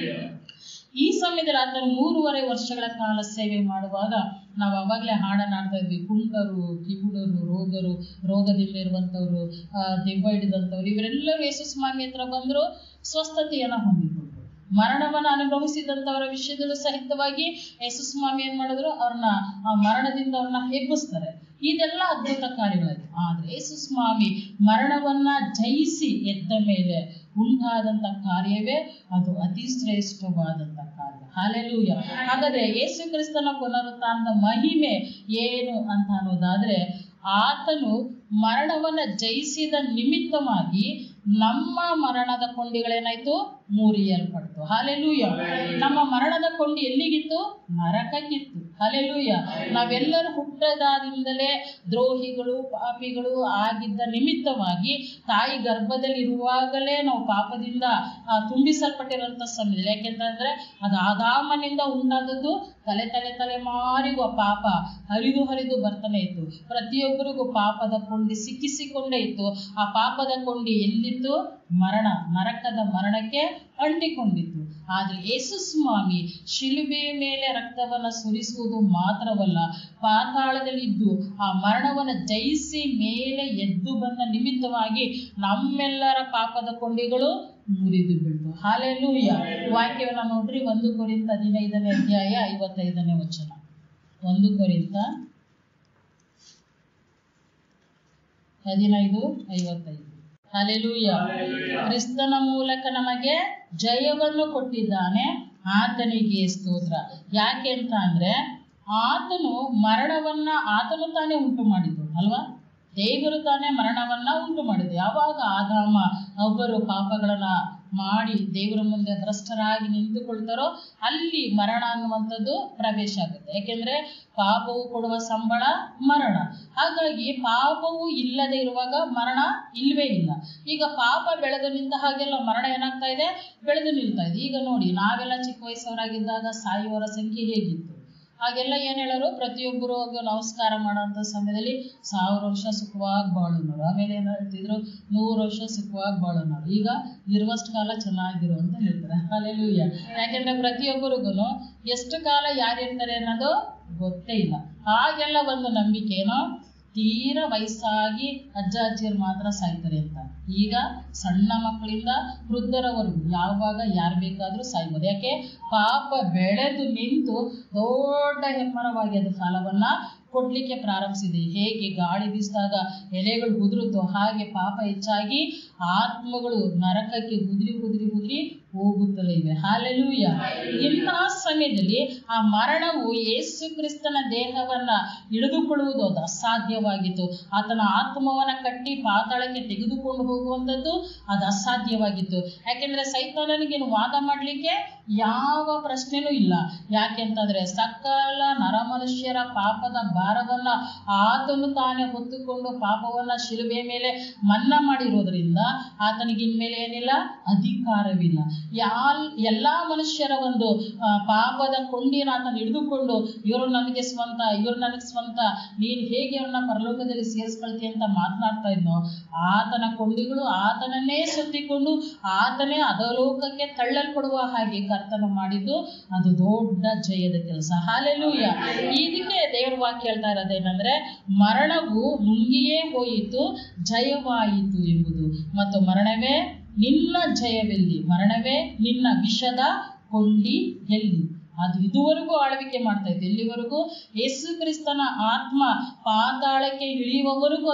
S1: ಈ ಸಮಯದಲ್ಲಿ ಆತನು ಮೂರುವರೆ ವರ್ಷಗಳ ಕಾಲ ಸೇವೆ ಮಾಡುವಾಗ ನಾವು ಅವಾಗಲೇ ಹಾಡನ್ನ ಆಡ್ತಾ ಇದ್ವಿ ಕುಂಟರು ಕಿವುಡರು ರೋಗರು ರೋಗದಿಂದ ಇರುವಂಥವ್ರು ಆ, ದೆವ್ವ ಹಿಡಿದಂಥವ್ರು ಇವರೆಲ್ಲರೂ ಯೇಸು ಸ್ವಾಮಿ ಹತ್ರ ಬಂದರು ಸ್ವಸ್ಥತೆಯನ್ನ ಹೊಂದಿಕೊಂಡ್ರು ಮರಣವನ್ನ ಅನುಭವಿಸಿದಂಥವರ ವಿಷಯದಲ್ಲೂ ಸಹಿತವಾಗಿ ಯೇಸು ಸ್ವಾಮಿ ಏನ್ ಮಾಡಿದ್ರು ಅವ್ರನ್ನ ಆ ಮರಣದಿಂದ ಅವ್ರನ್ನ ಎಬ್ಬಿಸ್ತಾರೆ ಇದೆಲ್ಲ ಅದ್ಭುತ ಕಾರ್ಯಗಳಾಯ್ತು ಆದ್ರೆ ಯೇಸು ಸ್ವಾಮಿ ಮರಣವನ್ನ ಜಯಿಸಿ ಎದ್ದ ಮೇಲೆ ಉಂಟಾದಂತ ಕಾರ್ಯವೇ ಅದು ಅತಿ ಶ್ರೇಷ್ಠವಾದಂತ ಕಾರ್ಯ ಹಾಲೆಲೂಯ ಹಾಗಾದ್ರೆ ಯೇಸು ಕ್ರಿಸ್ತನ ಪುನರುತ್ಥಾನದ ಮಹಿಮೆ ಏನು ಅಂತ ಅನ್ನೋದಾದ್ರೆ ಆತನು ಮರಣವನ್ನ ಜಯಿಸಿದ ನಿಮಿತ್ತವಾಗಿ ನಮ್ಮ ಮರಣದ ಕೊಂಡಿಗಳೇನಾಯ್ತು ಮುರಿಯಲ್ಪಡ್ತು ಹಾಲೆಲೂಯ ನಮ್ಮ ಮರಣದ ಕೊಂಡಿ ಎಲ್ಲಿಗಿತ್ತು ನರಕಕ್ಕಿತ್ತು ಹಾಲೆಲೂಯ ನಾವೆಲ್ಲರೂ ಹುಟ್ಟದಾದಿಂದಲೇ ದ್ರೋಹಿಗಳು ಪಾಪಿಗಳು ಆಗಿದ್ದ ನಿಮಿತ್ತವಾಗಿ ತಾಯಿ ಗರ್ಭದಲ್ಲಿ ಇರುವಾಗಲೇ ನಾವು ಪಾಪದಿಂದ ಆ, ತುಂಬಿಸಲ್ಪಟ್ಟಿರುವಂತ ಸಮಯದಲ್ಲಿ ಯಾಕೆಂತಂದ್ರೆ ಅದು ಆದಾಮನಿಂದ ಉಂಟಾದದ್ದು ತಲೆ ತಲೆ ತಲೆಮಾರಿಗೂ ಆ ಪಾಪ ಹರಿದು ಹರಿದು ಬರ್ತಾನೆ ಇತ್ತು ಪ್ರತಿಯೊಬ್ಬರಿಗೂ ಪಾಪದ ಕೊಂಡಿ ಸಿಕ್ಕಿಸಿಕೊಂಡೇ ಇತ್ತು ಆ ಪಾಪದ ಕೊಂಡಿ ಎಲ್ಲಿತ್ತು ಮರಣ ನರಕದ ಮರಣಕ್ಕೆ ಅಂಟಿಕೊಂಡಿತ್ತು ಆದ್ರೆ ಯೇಸು ಸ್ವಾಮಿ ಶಿಲುಬೆಯ ಮೇಲೆ ರಕ್ತವನ್ನ ಸುರಿಸುವುದು ಮಾತ್ರವಲ್ಲ ಪಾತಾಳದಲ್ಲಿದ್ದು ಆ ಮರಣವನ್ನ ಜಯಿಸಿ ಮೇಲೆ ಎದ್ದು ಬಂದ ನಿಮಿತ್ತವಾಗಿ ನಮ್ಮೆಲ್ಲರ ಪಾಪದ ಕೊಂಡಿಗಳು ಮುರಿದು ಬೀಳ್ತು ಹಾಲೆಲ್ಲೂಯ್ಯ ವಾಕ್ಯವನ್ನ ನೋಡ್ರಿ ಒಂದು ಕೊರಿಂತ ಹದಿನೈದನೇ ಅಧ್ಯಾಯ ಐವತ್ತೈದನೇ ವಚನ ಒಂದು ಕೊರಿಂತ ಹದಿನೈದು ಐವತ್ತೈದು ಹಾಲೆಲೂಯ ಕ್ರಿಸ್ತನ ಮೂಲಕ ನಮಗೆ ಜಯವನ್ನು ಕೊಟ್ಟಿದ್ದಾನೆ ಆತನಿಗೆ ಸ್ತೋತ್ರ ಯಾಕೆ ಅಂತ ಅಂದ್ರೆ ಆತನು ಮರಣವನ್ನ ಆತನು ತಾನೇ ಉಂಟು ಮಾಡಿದ್ದು ಅಲ್ವಾ ದೇವರು ತಾನೇ ಮರಣವನ್ನ ಉಂಟು ಮಾಡಿದ್ದು ಯಾವಾಗ ಆದಾಮ ಒಬ್ಬರು ಪಾಪಗಳನ್ನ ಮಾಡಿ ದೇವರ ಮುಂದೆ ಭ್ರಷ್ಟರಾಗಿ ನಿಂತುಕೊಳ್ತಾರೋ ಅಲ್ಲಿ ಮರಣ ಅನ್ನುವಂಥದ್ದು ಪ್ರವೇಶ ಆಗುತ್ತೆ ಯಾಕೆಂದ್ರೆ ಪಾಪವು ಕೊಡುವ ಸಂಬಳ ಮರಣ ಹಾಗಾಗಿ ಪಾಪವು ಇಲ್ಲದೆ ಇರುವಾಗ ಮರಣ ಇಲ್ವೇ ಇಲ್ಲ ಈಗ ಪಾಪ ಬೆಳೆದು ನಿಂತ ಹಾಗೆಲ್ಲ ಮರಣ ಏನಾಗ್ತಾ ಇದೆ ಬೆಳೆದು ನಿಲ್ತಾ ಇದೆ ಈಗ ನೋಡಿ ನಾವೆಲ್ಲ ಚಿಕ್ಕ ವಯಸ್ಸವರಾಗಿದ್ದಾಗ ಸಾಯುವವರ ಸಂಖ್ಯೆ ಹೇಗಿತ್ತು ಹಾಗೆಲ್ಲ ಏನ್ ಹೇಳೋರು ಪ್ರತಿಯೊಬ್ಬರು ಹೋಗಿ ನಮಸ್ಕಾರ ಮಾಡೋಂಥ ಸಮಯದಲ್ಲಿ ಸಾವಿರ ವರ್ಷ ಸುಖವಾಗಿ ಬಾಳೋನರು ಆಮೇಲೆ ಏನ್ ಹೇಳ್ತಿದ್ರು ನೂರು ವರ್ಷ ಸುಖವಾಗಿ ಬಾಳೋನರು ಈಗ ಇರುವಷ್ಟು ಕಾಲ ಚೆನ್ನಾಗಿರು ಅಂತ ಹೇಳ್ತಾರೆ ಅಲ್ಲೆಲ್ಲೂಯ್ಯ ಯಾಕೆಂದ್ರೆ ಪ್ರತಿಯೊಬ್ಬರಿಗೂ ಎಷ್ಟು ಕಾಲ ಯಾರಿರ್ತಾರೆ ಅನ್ನೋದು ಗೊತ್ತೇ ಇಲ್ಲ ಹಾಗೆಲ್ಲ ಒಂದು ನಂಬಿಕೆ ಏನೋ ತೀರ ವಯಸ್ಸಾಗಿ ಅಜ್ಜ ಅಜ್ಜಿಯರು ಮಾತ್ರ ಸಾಯ್ತಾರೆ ಅಂತ ಈಗ ಸಣ್ಣ ಮಕ್ಕಳಿಂದ ವೃದ್ಧರವರೆಗೂ ಯಾವಾಗ ಯಾರು ಬೇಕಾದ್ರೂ ಸಾಯ್ಬೋದು ಯಾಕೆ ಪಾಪ ಬೆಳೆದು ನಿಂತು ದೊಡ್ಡ ಹೆಮ್ಮರವಾಗಿ ಅದು ಫಲವನ್ನ ಕೊಡ್ಲಿಕ್ಕೆ ಪ್ರಾರಂಭಿಸಿದೆ ಹೇಗೆ ಗಾಳಿ ಬೀಸಿದಾಗ ಎಲೆಗಳು ಉದುರುತ್ತೋ ಹಾಗೆ ಪಾಪ ಹೆಚ್ಚಾಗಿ ಆತ್ಮಗಳು ನರಕಕ್ಕೆ ಉದುರಿ ಉದುರಿ ಉದುರಿ ಹೋಗುತ್ತಲೇ ಇವೆ ಹಾಲೆಲೂಯ ಇಂತಹ ಸಮಯದಲ್ಲಿ ಆ ಮರಣವು ಯೇಸು ಕ್ರಿಸ್ತನ ದೇಹವನ್ನ ಹಿಡಿದುಕೊಳ್ಳುವುದು ಅದು ಅಸಾಧ್ಯವಾಗಿತ್ತು ಆತನ ಆತ್ಮವನ್ನ ಕಟ್ಟಿ ಪಾತಾಳಕ್ಕೆ ತೆಗೆದುಕೊಂಡು ಹೋಗುವಂಥದ್ದು ಅದು ಅಸಾಧ್ಯವಾಗಿತ್ತು ಯಾಕೆಂದ್ರೆ ಸೈತಾನನಿಗೇನು ವಾದ ಮಾಡ್ಲಿಕ್ಕೆ ಯಾವ ಪ್ರಶ್ನೆನೂ ಇಲ್ಲ ಯಾಕೆಂತಂದ್ರೆ ಸಕಲ ನರಮನುಷ್ಯರ ಪಾಪದ ಭಾರವನ್ನ ಆತನು ತಾನೇ ಹೊತ್ತುಕೊಂಡು ಪಾಪವನ್ನ ಶಿಲುಬೆ ಮೇಲೆ ಮನ್ನಾ ಮಾಡಿರೋದ್ರಿಂದ ಆತನಿಗೆ ಇನ್ಮೇಲೆ ಏನಿಲ್ಲ ಅಧಿಕಾರವಿಲ್ಲ ಯಾಲ್ ಎಲ್ಲಾ ಮನುಷ್ಯರ ಒಂದು ಆ, ಪಾಪದ ಕೊಂಡಿನ ಆತನ ಹಿಡಿದುಕೊಂಡು ಇವರು ನನಗೆ ಸ್ವಂತ ಇವರು ನನಗೆ ಸ್ವಂತ ನೀನು ಹೇಗೆ ಅವ್ರನ್ನ ಪರಲೋಕದಲ್ಲಿ ಸೇರಿಸ್ಕೊಳ್ತಿ ಅಂತ ಮಾತನಾಡ್ತಾ ಇದ್ನೋ ಆತನ ಕೊಂಡಿಗಳು ಆತನನ್ನೇ ಸುತ್ತಿಕೊಂಡು ಆತನೇ ಅಧೋಲೋಕಕ್ಕೆ ತಳ್ಳಲ್ಪಡುವ ಹಾಗೆ ಕರ್ತನ ಮಾಡಿದ್ದು ಅದು ದೊಡ್ಡ ಜಯದ ಕೆಲಸ ಹಾಲೆಲೂಯ ಇದಕ್ಕೆ ದೇವರ ವಾಕ್ಯ ಹೇಳ್ತಾ ಇರೋದೇನಂದ್ರೆ ಮರಣವು ನುಂಗಿಯೇ ಹೋಯಿತು ಜಯವಾಯಿತು ಎಂಬುದು ಮತ್ತು ಮರಣವೇ ನಿನ್ನ ಜಯವೆಲ್ಲಿ ಮರಣವೇ ನಿನ್ನ ವಿಷದ ಕೊಂಡಿ ಎಲ್ಲಿ ಅದು ಇದುವರೆಗೂ ಆಳ್ವಿಕೆ ಮಾಡ್ತಾ ಇತ್ತು ಎಲ್ಲಿವರೆಗೂ ಯೇಸು ಕ್ರಿಸ್ತನ ಆತ್ಮ ಪಾತಾಳಕ್ಕೆ ಇಳಿಯುವವರೆಗೂ ಅದು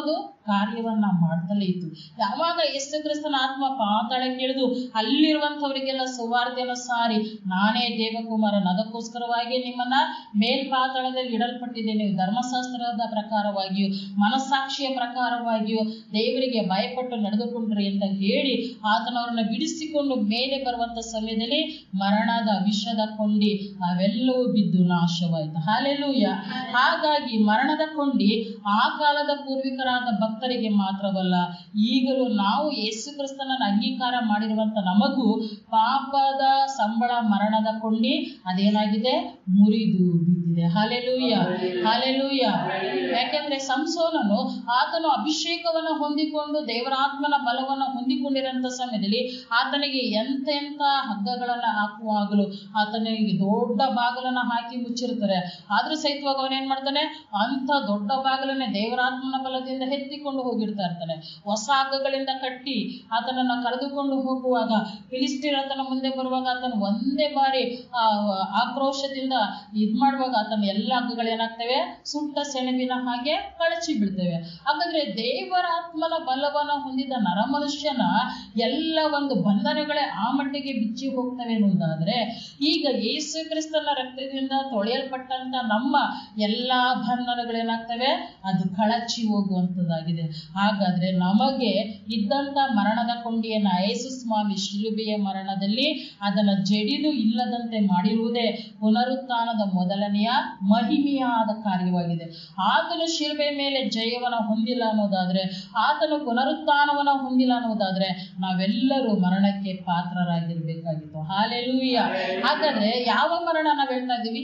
S1: ಕಾರ್ಯವನ್ನ ಮಾಡ್ತಲೇ ಇತ್ತು ಯಾವಾಗ ಯೇಸು ಕ್ರಿಸ್ತನ ಆತ್ಮ ಪಾತಾಳಕ್ಕೆ ಇಳಿದು ಅಲ್ಲಿರುವಂತವರಿಗೆಲ್ಲ ಸುವಾರ್ತೆಯನ್ನು ಸಾರಿ ನಾನೇ ದೇವಕುಮಾರನ್ ಅದಕ್ಕೋಸ್ಕರವಾಗಿ ನಿಮ್ಮನ್ನ ಮೇಲ್ಪಾತಾಳದಲ್ಲಿ ಇಡಲ್ಪಟ್ಟಿದ್ದೇನೆ ಧರ್ಮಶಾಸ್ತ್ರದ ಪ್ರಕಾರವಾಗಿಯೂ ಮನಸ್ಸಾಕ್ಷಿಯ ಪ್ರಕಾರವಾಗಿಯೂ ದೇವರಿಗೆ ಭಯಪಟ್ಟು ನಡೆದುಕೊಂಡ್ರಿ ಅಂತ ಹೇಳಿ ಆತನವರನ್ನ ಬಿಡಿಸಿಕೊಂಡು ಮೇಲೆ ಬರುವಂತ ಸಮಯದಲ್ಲಿ ಮರಣದ ವಿಷದ ಕೊಂಡಿ ಅವೆಲ್ಲವೂ ಬಿದ್ದು ನಾಶವಾಯಿತು ಹಾಲೆಲೂಯ ಹಾಗಾಗಿ ಮರಣದ ಕೊಂಡಿ ಆ ಕಾಲದ ಪೂರ್ವಿಕರಾದ ಭಕ್ತರಿಗೆ ಮಾತ್ರವಲ್ಲ ಈಗಲೂ ನಾವು ಯೇಸು ಕ್ರಿಸ್ತನನ್ನ ಅಂಗೀಕಾರ ಮಾಡಿರುವಂತ ನಮಗೂ ಪಾಪದ ಸಂಬಳ ಮರಣದ ಕೊಂಡಿ ಅದೇನಾಗಿದೆ ಮುರಿದು ಬಿದ್ದಿದೆ ಹಾಲೆಲೂಯ ಹಾಲೆಲೂಯ ಯಾಕೆಂದ್ರೆ ಸಂಸೋನನು ಆತನು ಅಭಿಷೇಕವನ್ನ ಹೊಂದಿಕೊಂಡು ದೇವರ ಆತ್ಮನ ಬಲವನ್ನ ಹೊಂದಿಕೊಂಡಿರಂತ ಸಮಯದಲ್ಲಿ ಆತನಿಗೆ ಎಂತ ಎಂತ ಹಗ್ಗಗಳನ್ನ ಹಾಕುವಾಗಲೂ ಆತನಿಗೆ ದೊಡ್ಡ ಬಾಗಿಲನ್ನ ಹಾಕಿ ಮುಚ್ಚಿರ್ತಾರೆ ಆದ್ರೂ ಸಹಿತವಾಗಿ ಅವನೇನ್ ಮಾಡ್ತಾನೆ ಅಂತ ದೊಡ್ಡ ಬಾಗಿಲನ್ನೇ ದೇವರಾತ್ಮನ ಬಲದಿಂದ ಎತ್ತಿಕೊಂಡು ಹೋಗಿರ್ತಾ ಇರ್ತಾನೆ ಹೊಸ ಹಗ್ಗಗಳಿಂದ ಕಟ್ಟಿ ಆತನನ್ನ ಕರೆದುಕೊಂಡು ಹೋಗುವಾಗ ಫಿಲಿಸ್ತೀರ್ ಆತನ ಮುಂದೆ ಬರುವಾಗ ಆತನ ಒಂದೇ ಬಾರಿ ಆ ಆಕ್ರೋಶದಿಂದ ಇದ್ ಮಾಡುವಾಗ ಆತನ ಎಲ್ಲ ಹಗ್ಗಗಳೇನಾಗ್ತವೆ ಸುಟ್ಟ ಸೆಣಬಿನ ಹಾಗೆ ಕಳಚಿ ಬೀಳ್ತೇವೆ ಹಾಗಾದ್ರೆ ದೇವರ ಆತ್ಮನ ಬಲವನ್ನ ಹೊಂದಿದ ನರಮನುಷ್ಯನ ಎಲ್ಲ ಒಂದು ಬಂಧನಗಳೇ ಆ ಮಟ್ಟಿಗೆ ಬಿಚ್ಚಿ ಹೋಗ್ತವೆ ಅನ್ನೋದಾದ್ರೆ ಈಗ ಯೇಸು ಕ್ರಿಸ್ತನ ರಕ್ತದಿಂದ ತೊಳೆಯಲ್ಪಟ್ಟಂತ ನಮ್ಮ ಎಲ್ಲಾ ಬಂಧನಗಳೇನಾಗ್ತವೆ ಅದು ಕಳಚಿ ಹೋಗುವಂತದ್ದಾಗಿದೆ ಹಾಗಾದ್ರೆ ನಮಗೆ ಇದ್ದಂತ ಮರಣದ ಕೊಂಡಿಯನ್ನ ಯೇಸು ಸ್ವಾಮಿ ಶಿಲುಬೆಯ ಮರಣದಲ್ಲಿ ಅದನ್ನ ಜಡಿದು ಇಲ್ಲದಂತೆ ಮಾಡಿರುವುದೇ ಪುನರುತ್ಥಾನದ ಮೊದಲನೆಯ ಮಹಿಮೆಯಾದ ಕಾರ್ಯವಾಗಿದೆ ಆತನು ಶಿಲುಬೆ ಮೇಲೆ ಜಯವನ್ನ ಹೊಂದಿಲ್ಲ ಅನ್ನೋದಾದ್ರೆ ಆತನು ಪುನರುತ್ಥಾನವನ್ನ ಹೊಂದಿಲ್ಲ ಅನ್ನೋದಾದ್ರೆ ನಾವೆಲ್ಲರೂ ಮರಣಕ್ಕೆ ಪಾತ್ರರಾಗಿರ್ಬೇಕಾಗಿತ್ತು ಹಾಲೆಲೂಯ ಹಾಗಾದ್ರೆ ಯಾವ ಮರಣ ನಾವ್ ಹೇಳ್ತಾ ಇದೀವಿ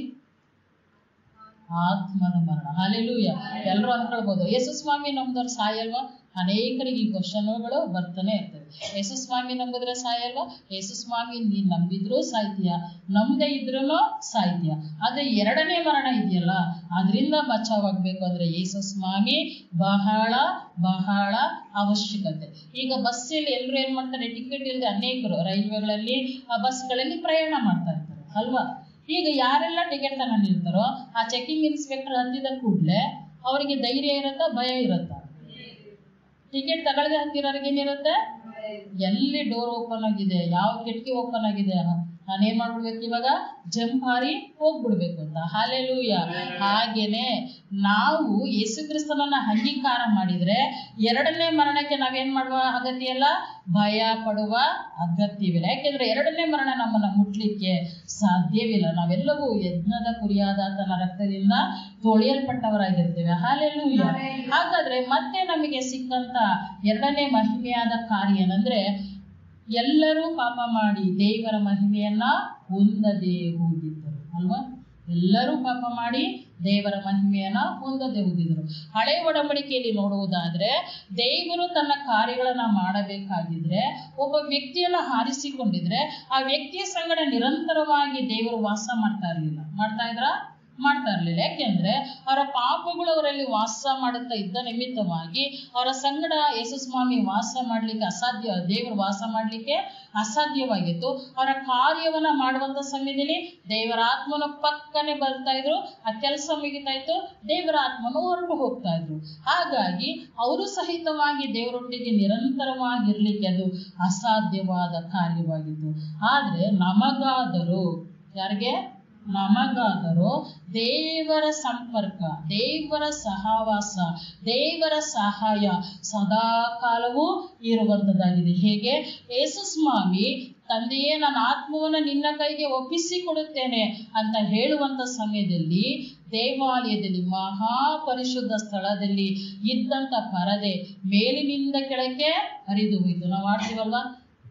S1: ಆತ್ಮದ ಮರಣ ಹಾಲೆಲೂಯ ಎಲ್ಲರೂ ಅನ್ಕೊಳ್ಬೋದು ಯೇಸು ಸ್ವಾಮಿ ನಮ್ದವ್ರು ಸಾಯಲ್ವಾ ಅನೇಕರಿಗೆ ಈ ಕ್ವಶನ್ಗಳು ಬರ್ತಾನೆ ಇರ್ತವೆ ಯೇಸು ಸ್ವಾಮಿ ನಂಬಿದ್ರೆ ಸಾಯಲ್ವಾ ಯೇಸು ಸ್ವಾಮಿ ನೀನ್ ನಂಬಿದ್ರು ಸಾಯ್ತೀಯ ನಂಬದೇ ಇದ್ರೂ ಸಾಯ್ತೀಯ ಆದ್ರೆ ಎರಡನೇ ಮರಣ ಇದೆಯಲ್ಲ ಅದರಿಂದ ಬಚಾವಾಗ್ಬೇಕು ಅಂದ್ರೆ ಯೇಸು ಸ್ವಾಮಿ ಬಹಳ ಬಹಳ ಅವಶ್ಯಕತೆ ಈಗ ಬಸ್ಸಲ್ಲಿ ಎಲ್ಲರೂ ಏನ್ ಮಾಡ್ತಾರೆ ಟಿಕೆಟ್ ಇಲ್ಲದೆ ಅನೇಕರು ರೈಲ್ವೆಗಳಲ್ಲಿ ಬಸ್ಗಳಲ್ಲಿ ಪ್ರಯಾಣ ಮಾಡ್ತಾ ಇರ್ತಾರೆ ಅಲ್ವಾ ಈಗ ಯಾರೆಲ್ಲ ಟಿಕೆಟ್ ತಗೊಂಡಿರ್ತಾರೋ ಆ ಚೆಕಿಂಗ್ ಇನ್ಸ್ಪೆಕ್ಟರ್ ಹತ್ತಿದ ಕೂಡಲೇ ಅವರಿಗೆ ಧೈರ್ಯ ಇರುತ್ತಾ ಭಯ ಇರುತ್ತಾ ಟಿಕೆಟ್ ತಗೊಳ್ಳದೆ ಹತ್ತಿರೋರಿಗೆ ಏನಿರುತ್ತೆ ಎಲ್ಲಿ ಡೋರ್ ಓಪನ್ ಆಗಿದೆ ಯಾವ ಕಿಟಕಿ ಓಪನ್ ಆಗಿದೆ ನಾನೇನ್ ಮಾಡ್ಬಿಡ್ಬೇಕು ಇವಾಗ ಜಂಪ್ ಹಾರಿ ಹೋಗ್ಬಿಡ್ಬೇಕು ಅಂತ ಹಾಲೆಲೂಯ ಹಾಗೇನೆ ನಾವು ಯೇಸು ಕ್ರಿಸ್ತನನ್ನ ಅಂಗೀಕಾರ ಮಾಡಿದ್ರೆ ಎರಡನೇ ಮರಣಕ್ಕೆ ನಾವೇನ್ ಮಾಡುವ ಅಗತ್ಯ ಇಲ್ಲ ಭಯ ಪಡುವ ಅಗತ್ಯವಿಲ್ಲ ಯಾಕೆಂದ್ರೆ ಎರಡನೇ ಮರಣ ನಮ್ಮನ್ನ ಮುಟ್ಲಿಕ್ಕೆ ಸಾಧ್ಯವಿಲ್ಲ ನಾವೆಲ್ಲವೂ ಯಜ್ಞದ ಕುರಿಯಾದ ತನ್ನ ರಕ್ತದಿಂದ ತೊಳೆಯಲ್ಪಟ್ಟವರಾಗಿರ್ತೇವೆ ಹಾಲೆಲೂಯ ಹಾಗಾದ್ರೆ ಮತ್ತೆ ನಮಗೆ ಸಿಕ್ಕಂತ ಎರಡನೇ ಮಹಿಮೆಯಾದ ಕಾರ್ಯ ಏನಂದ್ರೆ ಎಲ್ಲರೂ ಪಾಪ ಮಾಡಿ ದೇವರ ಮಹಿಮೆಯನ್ನ ಹೊಂದದೆ ಹೋಗಿದ್ದರು ಅಲ್ವಾ ಎಲ್ಲರೂ ಪಾಪ ಮಾಡಿ ದೇವರ ಮಹಿಮೆಯನ್ನ ಹೊಂದದೆ ಹೋಗಿದ್ರು ಹಳೆ ಒಡಂಬಡಿಕೆಯಲ್ಲಿ ನೋಡುವುದಾದ್ರೆ ದೇವರು ತನ್ನ ಕಾರ್ಯಗಳನ್ನ ಮಾಡಬೇಕಾಗಿದ್ರೆ ಒಬ್ಬ ಅವರನ್ನ ಆರಿಸಿಕೊಂಡಿದ್ರೆ ಆ ವ್ಯಕ್ತಿಯ ಸಂಗಡ ನಿರಂತರವಾಗಿ ದೇವರು ವಾಸ ಮಾಡ್ತಾ ಇರ್ಲಿಲ್ಲ ಮಾಡ್ತಾ ಇದ್ರ ಮಾಡ್ತಾ ಇರ್ಲಿಲ್ಲ ಯಾಕೆಂದ್ರೆ ಅವರ ಪಾಪಗಳು ಅವರಲ್ಲಿ ವಾಸ ಮಾಡುತ್ತಾ ಇದ್ದ ನಿಮಿತ್ತವಾಗಿ ಅವರ ಸಂಗಡ ಯೇಸು ಸ್ವಾಮಿ ವಾಸ ಮಾಡ್ಲಿಕ್ಕೆ ಅಸಾಧ್ಯ ದೇವರು ವಾಸ ಮಾಡ್ಲಿಕ್ಕೆ ಅಸಾಧ್ಯವಾಗಿತ್ತು ಅವರ ಕಾರ್ಯವನ್ನ ಮಾಡುವಂತ ಸಮಯದಲ್ಲಿ ದೇವರ ಆತ್ಮನ ಪಕ್ಕನೆ ಬರ್ತಾ ಇದ್ರು ಆ ಕೆಲಸ ಮುಗಿತಾ ಇತ್ತು ದೇವರ ಆತ್ಮನು ಹೊರಟು ಹೋಗ್ತಾ ಇದ್ರು ಹಾಗಾಗಿ ಅವರು ಸಹಿತವಾಗಿ ದೇವರೊಟ್ಟಿಗೆ ನಿರಂತರವಾಗಿರ್ಲಿಕ್ಕೆ ಅದು ಅಸಾಧ್ಯವಾದ ಕಾರ್ಯವಾಗಿತ್ತು ಆದ್ರೆ ನಮಗಾದರೂ ಯಾರಿಗೆ ನಮಗಾದರೂ ದೇವರ ಸಂಪರ್ಕ ದೇವರ ಸಹವಾಸ ದೇವರ ಸಹಾಯ ಸದಾ ಕಾಲವೂ ಇರುವಂತದ್ದಾಗಿದೆ ಹೇಗೆ ಯೇಸು ಸ್ವಾಮಿ ತಂದೆಯೇ ನನ್ನ ಆತ್ಮವನ್ನು ನಿನ್ನ ಕೈಗೆ ಒಪ್ಪಿಸಿ ಕೊಡುತ್ತೇನೆ ಅಂತ ಹೇಳುವಂತ ಸಮಯದಲ್ಲಿ ದೇವಾಲಯದಲ್ಲಿ ಮಹಾಪರಿಶುದ್ಧ ಸ್ಥಳದಲ್ಲಿ ಇದ್ದಂತ ಪರದೆ ಮೇಲಿನಿಂದ ಕೆಳಕ್ಕೆ ಹರಿದು ಹೋಯ್ತು ನಾವು ಮಾಡ್ತೀವಲ್ವಾ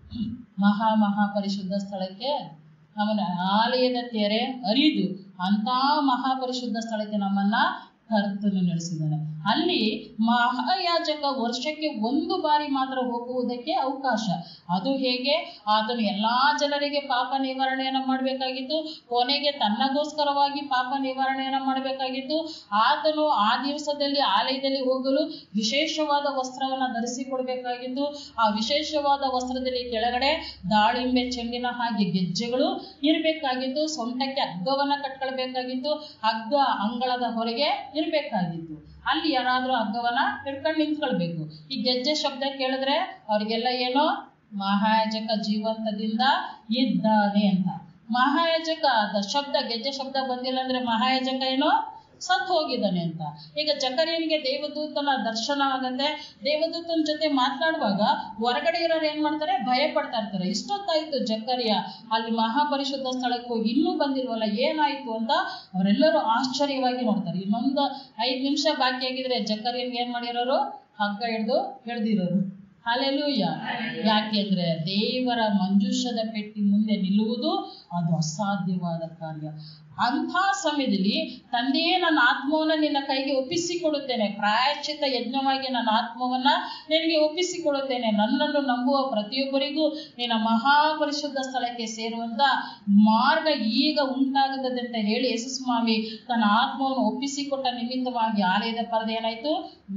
S1: ಮಹಾ ಮಹಾಪರಿಶುದ್ಧ ಸ್ಥಳಕ್ಕೆ ಅವನ ಆಲಯದ ತೆರೆ ಅರಿದು ಅಂತ ಮಹಾಪರಿಶುದ್ಧ ಸ್ಥಳಕ್ಕೆ ನಮ್ಮನ್ನ ಕರ್ತನು ನಡೆಸಿದ್ದಾನೆ ಅಲ್ಲಿ ಮಹಾಯಾಜಕ ವರ್ಷಕ್ಕೆ ಒಂದು ಬಾರಿ ಮಾತ್ರ ಹೋಗುವುದಕ್ಕೆ ಅವಕಾಶ ಅದು ಹೇಗೆ ಆತನು ಎಲ್ಲಾ ಜನರಿಗೆ ಪಾಪ ನಿವಾರಣೆಯನ್ನ ಮಾಡಬೇಕಾಗಿತ್ತು ಕೊನೆಗೆ ತನ್ನಗೋಸ್ಕರವಾಗಿ ಪಾಪ ನಿವಾರಣೆಯನ್ನ ಮಾಡಬೇಕಾಗಿತ್ತು ಆತನು ಆ ದಿವಸದಲ್ಲಿ ಆಲಯದಲ್ಲಿ ಹೋಗಲು ವಿಶೇಷವಾದ ವಸ್ತ್ರವನ್ನ ಧರಿಸಿಕೊಡ್ಬೇಕಾಗಿತ್ತು ಆ ವಿಶೇಷವಾದ ವಸ್ತ್ರದಲ್ಲಿ ಕೆಳಗಡೆ ದಾಳಿಂಬೆ ಚೆಂಡಿನ ಹಾಗೆ ಗೆಜ್ಜೆಗಳು ಇರಬೇಕಾಗಿತ್ತು ಸೊಂಟಕ್ಕೆ ಹಗ್ಗವನ್ನ ಕಟ್ಕೊಳ್ಬೇಕಾಗಿತ್ತು ಹಗ್ಗ ಅಂಗಳದ ಹೊರಗೆ ಇರಬೇಕಾಗಿತ್ತು ಅಲ್ಲಿ ಯಾರಾದ್ರೂ ಹಗ್ಗವನ್ನ ಹಿಡ್ಕೊಂಡು ನಿಂತ್ಕೊಳ್ಬೇಕು ಈ ಗೆಜ್ಜೆ ಶಬ್ದ ಕೇಳಿದ್ರೆ ಅವ್ರಿಗೆಲ್ಲ ಏನೋ ಮಹಾಯಾಜಕ ಜೀವಂತದಿಂದ ಇದ್ದಾನೆ ಅಂತ ಮಹಾಯಾಜಕ ಅದ ಶಬ್ದ ಗೆಜ್ಜೆ ಶಬ್ದ ಬಂದಿಲ್ಲ ಅಂದ್ರೆ ಮಹಾಯಾಜಕ ಏನೋ ಸತ್ ಹೋಗಿದ್ದಾನೆ ಅಂತ ಈಗ ಜಕರಿಯನಿಗೆ ದೇವದೂತನ ದರ್ಶನ ಆಗತ್ತೆ ದೇವದೂತನ ಜೊತೆ ಮಾತನಾಡುವಾಗ ಹೊರಗಡೆ ಇರೋರು ಏನ್ ಮಾಡ್ತಾರೆ ಭಯ ಪಡ್ತಾ ಇರ್ತಾರೆ ಇಷ್ಟೊತ್ತಾಯ್ತು ಜಕರಿಯ ಅಲ್ಲಿ ಮಹಾಪರಿಶುದ್ಧ ಸ್ಥಳಕ್ಕೆ ಹೋಗಿ ಇನ್ನೂ ಬಂದಿಲ್ವಲ್ಲ ಏನಾಯ್ತು ಅಂತ ಅವರೆಲ್ಲರೂ ಆಶ್ಚರ್ಯವಾಗಿ ನೋಡ್ತಾರೆ ಇನ್ನೊಂದು ಐದ್ ನಿಮಿಷ ಬಾಕಿ ಆಗಿದ್ರೆ ಜಕರಿಯನ್ಗೆ ಏನ್ ಮಾಡಿರೋರು ಹಗ್ಗ ಹಿಡ್ದು ಹಿಡ್ದಿರೋರು ಹಾಲೆಲೂಯ ಯಾಕೆಂದ್ರೆ ದೇವರ ಮಂಜುಷದ ಪೆಟ್ಟಿ ಮುಂದೆ ನಿಲ್ಲುವುದು ಅದು ಅಸಾಧ್ಯವಾದ ಕಾರ್ಯ ಅಂಥ ಸಮಯದಲ್ಲಿ ತಂದೆಯೇ ನನ್ನ ಆತ್ಮವನ್ನ ನಿನ್ನ ಕೈಗೆ ಒಪ್ಪಿಸಿಕೊಡುತ್ತೇನೆ ಪ್ರಾಯಶ್ಚಿತ್ತ ಯಜ್ಞವಾಗಿ ನನ್ನ ಆತ್ಮವನ್ನ ನಿನಗೆ ಒಪ್ಪಿಸಿಕೊಡುತ್ತೇನೆ ನನ್ನನ್ನು ನಂಬುವ ಪ್ರತಿಯೊಬ್ಬರಿಗೂ ನಿನ್ನ ಮಹಾಪರಿಶುದ್ಧ ಸ್ಥಳಕ್ಕೆ ಸೇರುವಂತ ಮಾರ್ಗ ಈಗ ಉಂಟಾಗುತ್ತದೆ ಅಂತ ಹೇಳಿ ಯೇಸುಸ್ವಾಮಿ ತನ್ನ ಆತ್ಮವನ್ನು ಒಪ್ಪಿಸಿಕೊಟ್ಟ ನಿಮಿತ್ತವಾಗಿ ಆಲಯದ ಪರದೆ ಏನಾಯ್ತು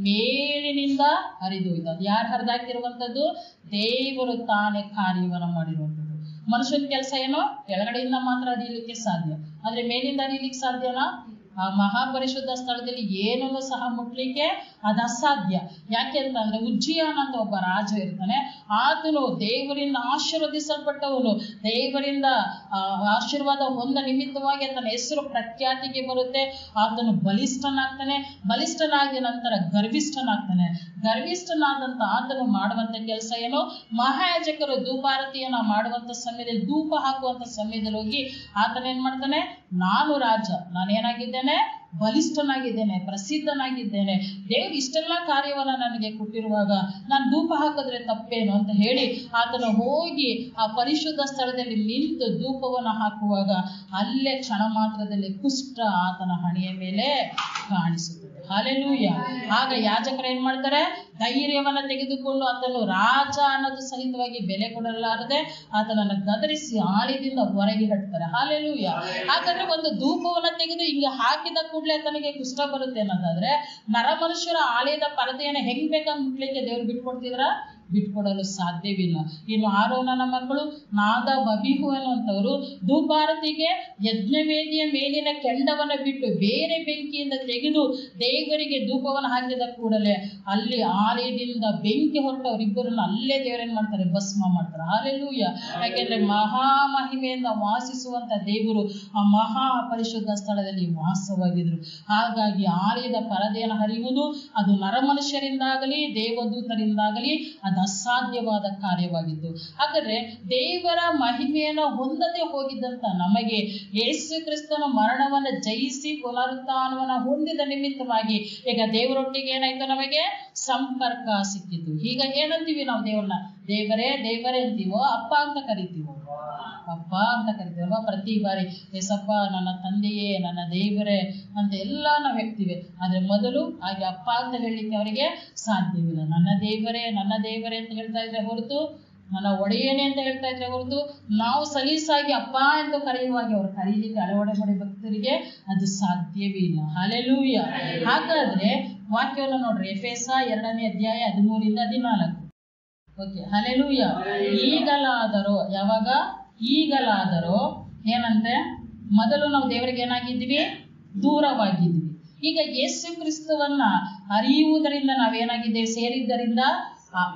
S1: ಮೇಲಿನಿಂದ ಹರಿದು ಹೋಯ್ತು ಅದು ಯಾರು ಹರಿದಾಕಿರುವಂಥದ್ದು ದೇವರು ತಾನೇ ಕಾರ್ಯವನ್ನು ಮಾಡಿರುವಂಥದ್ದು ಮನುಷ್ಯನ ಕೆಲಸ ಏನೋ ಕೆಳಗಡೆಯಿಂದ ಮಾತ್ರ ಅರಿಲಿಕ್ಕೆ ಸಾಧ್ಯ ಆದ್ರೆ ಮೇಲಿಂದ ಅರಿಲಿಕ್ಕೆ ಸಾಧ್ಯನಾ ಆ ಮಹಾಪರಿಶುದ್ಧ ಸ್ಥಳದಲ್ಲಿ ಏನನ್ನು ಸಹ ಮುಟ್ಲಿಕ್ಕೆ ಅದು ಅಸಾಧ್ಯ ಯಾಕೆ ಅಂತಂದ್ರೆ ಉಜ್ಜಿಯಾನ ಅಂತ ಒಬ್ಬ ರಾಜ ಇರ್ತಾನೆ ಆತನು ದೇವರಿಂದ ಆಶೀರ್ವದಿಸಲ್ಪಟ್ಟವನು ದೇವರಿಂದ ಆ, ಆಶೀರ್ವಾದ ಹೊಂದ ನಿಮಿತ್ತವಾಗಿ ಆತನ ಹೆಸರು ಪ್ರಖ್ಯಾತಿಗೆ ಬರುತ್ತೆ ಆತನು ಬಲಿಷ್ಠನಾಗ್ತಾನೆ ಬಲಿಷ್ಠನಾಗಿ ನಂತರ ಗರ್ವಿಷ್ಠನಾಗ್ತಾನೆ ಗರ್ವಿಷ್ಠನಾದಂತ ಆತನು ಮಾಡುವಂತ ಕೆಲಸ ಏನು ಮಹಾಯಾಜಕರು ಧೂಪಾರತಿಯನ್ನ ಮಾಡುವಂತ ಸಮಯದಲ್ಲಿ ಧೂಪ ಹಾಕುವಂತ ಸಮಯದಲ್ಲಿ ಹೋಗಿ ಆತನ ಏನ್ ಮಾಡ್ತಾನೆ ನಾನು ರಾಜ ನಾನೇನಾಗಿದ್ದೇನೆ ಬಲಿಷ್ಠನಾಗಿದ್ದೇನೆ ಪ್ರಸಿದ್ಧನಾಗಿದ್ದೇನೆ ದೇವ್ರು ಇಷ್ಟೆಲ್ಲ ಕಾರ್ಯವನ್ನ ನನಗೆ ಕೊಟ್ಟಿರುವಾಗ ನಾನು ಧೂಪ ಹಾಕಿದ್ರೆ ತಪ್ಪೇನು ಅಂತ ಹೇಳಿ ಆತನ ಹೋಗಿ ಆ ಪರಿಶುದ್ಧ ಸ್ಥಳದಲ್ಲಿ ನಿಂತು ಧೂಪವನ್ನ ಹಾಕುವಾಗ ಅಲ್ಲೇ ಕ್ಷಣ ಮಾತ್ರದಲ್ಲಿ ಕುಷ್ಠ ಆತನ ಹಣೆಯ ಮೇಲೆ ಕಾಣಿಸುತ್ತದೆ ಹಾಲೆಲೂಯ ಆಗ ಯಾಜಕರು ಏನ್ ಮಾಡ್ತಾರೆ ಧೈರ್ಯವನ್ನ ತೆಗೆದುಕೊಂಡು ಆತನು ರಾಜ ಅನ್ನೋದು ಸಹಿತವಾಗಿ ಬೆಲೆ ಕೊಡಲಾರದೆ ಆತನನ್ನ ಗದರಿಸಿ ಆಳಿದಿಂದ ಹೊರಗೆ ಹಟ್ತಾರೆ ಹಾಲೆಲೂಯ ಹಾಗಾದ್ರೆ ಒಂದು ಧೂಪವನ್ನ ತೆಗೆದು ಹಿಂಗೆ ಹಾಕಿದ ಕೂಡಲೇ ತನಗೆ ಕುಷ್ಠ ಬರುತ್ತೆ ಅನ್ನೋದಾದ್ರೆ ನರ ಮನುಷ್ಯರ ಆಲಯದ ಪರದೆಯನ್ನ ಹೆಂಗ್ ಬೇಕಂಗ್ ಮುಟ್ಲಿಕ್ಕೆ ದೇವ್ರು ಬಿಟ್ಕೊಡ್ತಿದ್ರ ಬಿಟ್ಕೊಡಲು ಸಾಧ್ಯವಿಲ್ಲ ಇನ್ನು ಆರೋನನ ಮಕ್ಕಳು ನಾದ ಬಬಿಹು ಅನ್ನುವಂಥವ್ರು ಧೂಪಾರತಿಗೆ ಯಜ್ಞವೇದಿಯ ಮೇಲಿನ ಕೆಂಡವನ್ನ ಬಿಟ್ಟು ಬೇರೆ ಬೆಂಕಿಯಿಂದ ತೆಗೆದು ದೇವರಿಗೆ ಧೂಪವನ್ನು ಹಾಕಿದ ಕೂಡಲೇ ಅಲ್ಲಿ ಆಲಯದಿಂದ ಬೆಂಕಿ ಹೊರಟವರಿಬ್ಬರನ್ನ ಅಲ್ಲೇ ದೇವರೇನ್ ಮಾಡ್ತಾರೆ ಭಸ್ಮ ಮಾಡ್ತಾರೆ ಹಾಲೆಲೂಯ ಯಾಕೆಂದ್ರೆ ಮಹಾ ಮಹಿಮೆಯಿಂದ ವಾಸಿಸುವಂತ ದೇವರು ಆ ಮಹಾ ಪರಿಶುದ್ಧ ಸ್ಥಳದಲ್ಲಿ ವಾಸವಾಗಿದ್ರು ಹಾಗಾಗಿ ಆಲಯದ ಪರದೆಯನ್ನು ಹರಿಯುವುದು ಅದು ನರಮನುಷ್ಯರಿಂದಾಗಲಿ ದೇವದೂತರಿಂದಾಗಲಿ ಅದು ಅಸಾಧ್ಯವಾದ ಕಾರ್ಯವಾಗಿದ್ದು ಹಾಗಾದ್ರೆ ದೇವರ ಮಹಿಮೆಯನ್ನು ಹೊಂದದೆ ಹೋಗಿದ್ದಂತ ನಮಗೆ ಯೇಸು ಕ್ರಿಸ್ತನ ಮರಣವನ್ನ ಜಯಿಸಿ ಪುನರುತ್ಥಾನವನ್ನ ಹೊಂದಿದ ನಿಮಿತ್ತವಾಗಿ ಈಗ ದೇವರೊಟ್ಟಿಗೆ ಏನಾಯ್ತು ನಮಗೆ ಸಂಪರ್ಕ ಸಿಕ್ಕಿತು ಈಗ ಏನಂತೀವಿ ನಾವು ದೇವ್ರನ್ನ ದೇವರೇ ದೇವರೇ ಅಂತೀವೋ ಅಪ್ಪ ಅಂತ ಕರಿತೀವೋ ಅಪ್ಪ ಅಂತ ಕರಿತೀವಲ್ವಾ ಪ್ರತಿ ಬಾರಿ ಎಸಪ್ಪ ನನ್ನ ತಂದೆಯೇ ನನ್ನ ದೇವರೇ ಅಂತ ಎಲ್ಲ ನಾವು ಹೇಳ್ತೀವಿ ಆದ್ರೆ ಮೊದಲು ಹಾಗೆ ಅಪ್ಪ ಅಂತ ಹೇಳಲಿಕ್ಕೆ ಅವರಿಗೆ ಸಾಧ್ಯವಿಲ್ಲ ನನ್ನ ದೇವರೇ ನನ್ನ ದೇವರೇ ಅಂತ ಹೇಳ್ತಾ ಇದ್ರೆ ಹೊರತು ನನ್ನ ಒಡೆಯೇನೆ ಅಂತ ಹೇಳ್ತಾ ಇದ್ರೆ ಹೊರತು ನಾವು ಸಲೀಸಾಗಿ ಅಪ್ಪ ಎಂದು ಕರೆಯುವಾಗ ಅವರು ಕರೀಲಿಕ್ಕೆ ಅಳವಡೆ ಮಾಡಿ ಭಕ್ತರಿಗೆ ಅದು ಸಾಧ್ಯವೇ ಇಲ್ಲ ಹಾಲೆಲೂಯ ಹಾಗಾದ್ರೆ ವಾಕ್ಯವನ್ನು ನೋಡ್ರಿ ಎಫೆಸ ಎರಡನೇ ಅಧ್ಯಾಯ ಹದಿಮೂರಿಂದ ಹದಿನಾಲ್ಕು ಓಕೆ ಹಲೆಲೂಯ ಈಗಲಾದರೋ ಯಾವಾಗ ಈಗಲಾದರೋ ಏನಂತೆ ಮೊದಲು ನಾವು ದೇವರಿಗೆ ಏನಾಗಿದ್ವಿ ದೂರವಾಗಿದ್ವಿ ಈಗ ಯೇಸು ಕ್ರಿಸ್ತವನ್ನ ಅರಿಯುವುದರಿಂದ ನಾವೇನಾಗಿದ್ದೇವೆ ಸೇರಿದ್ದರಿಂದ ಆ-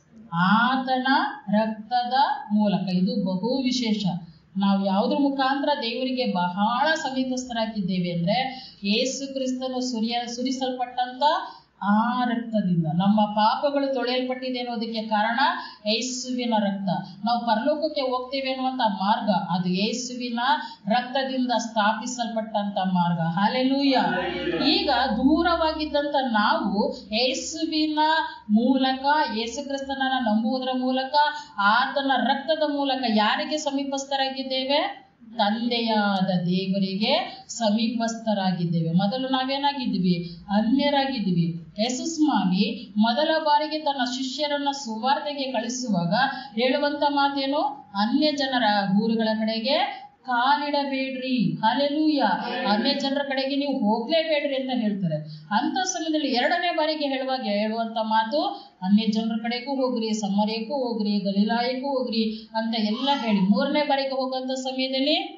S1: ಆತನ ರಕ್ತದ ಮೂಲಕ ಇದು ಬಹು ವಿಶೇಷ ನಾವು ಯಾವುದ್ರ ಮುಖಾಂತರ ದೇವರಿಗೆ ಬಹಳ ಸಮೀಪಸ್ಥರಾಗಿದ್ದೇವೆ ಅಂದ್ರೆ ಯೇಸು ಕ್ರಿಸ್ತನು ಸುರಿಯ ಸುರಿಸಲ್ಪಟ್ಟಂತ ಆ ರಕ್ತದಿಂದ ನಮ್ಮ ಪಾಪಗಳು ತೊಳೆಯಲ್ಪಟ್ಟಿದೆ ಅನ್ನೋದಕ್ಕೆ ಕಾರಣ ಯೇಸುವಿನ ರಕ್ತ ನಾವು ಪರಲೋಕಕ್ಕೆ ಹೋಗ್ತೇವೆ ಅನ್ನುವಂತ ಮಾರ್ಗ ಅದು ಯೇಸುವಿನ ರಕ್ತದಿಂದ ಸ್ಥಾಪಿಸಲ್ಪಟ್ಟಂತ ಮಾರ್ಗ ಹಾಲೆಲೂಯ ಈಗ ದೂರವಾಗಿದ್ದಂತ ನಾವು ಯೇಸುವಿನ ಮೂಲಕ ಯೇಸು ಕ್ರಿಸ್ತನನ್ನ ನಂಬುವುದರ ಮೂಲಕ ಆತನ ರಕ್ತದ ಮೂಲಕ ಯಾರಿಗೆ ಸಮೀಪಸ್ಥರಾಗಿದ್ದೇವೆ ತಂದೆಯಾದ ದೇವರಿಗೆ ಸಮೀಪಸ್ಥರಾಗಿದ್ದೇವೆ ಮೊದಲು ನಾವೇನಾಗಿದ್ವಿ ಅನ್ಯರಾಗಿದ್ವಿ ಯೇಸುಸ್ವಾಮಿ ಮೊದಲ ಬಾರಿಗೆ ತನ್ನ ಶಿಷ್ಯರನ್ನ ಸುವಾರ್ತೆಗೆ ಕಳಿಸುವಾಗ ಹೇಳುವಂತ ಮಾತೇನು ಅನ್ಯ ಜನರ ಊರುಗಳ ಕಡೆಗೆ ಕಾಲಿಡಬೇಡ್ರಿ ಹಾಲೆಲೂಯ ಅನ್ಯ ಜನರ ಕಡೆಗೆ ನೀವು ಹೋಗ್ಲೇಬೇಡ್ರಿ ಅಂತ ಹೇಳ್ತಾರೆ ಅಂತ ಸಮಯದಲ್ಲಿ ಎರಡನೇ ಬಾರಿಗೆ ಹೇಳುವಾಗ ಹೇಳುವಂತ ಮಾತು ಅನ್ಯ ಜನರ ಕಡೆಗೂ ಹೋಗ್ರಿ ಸಮರ್ಯಕ್ಕೂ ಹೋಗ್ರಿ ಗಲೀಲಾಯಕ್ಕೂ ಹೋಗ್ರಿ ಅಂತ ಎಲ್ಲ ಹೇಳಿ ಮೂರನೇ ಬಾರಿಗೆ ಹೋಗುವಂತ ಸಮಯದಲ್ಲಿ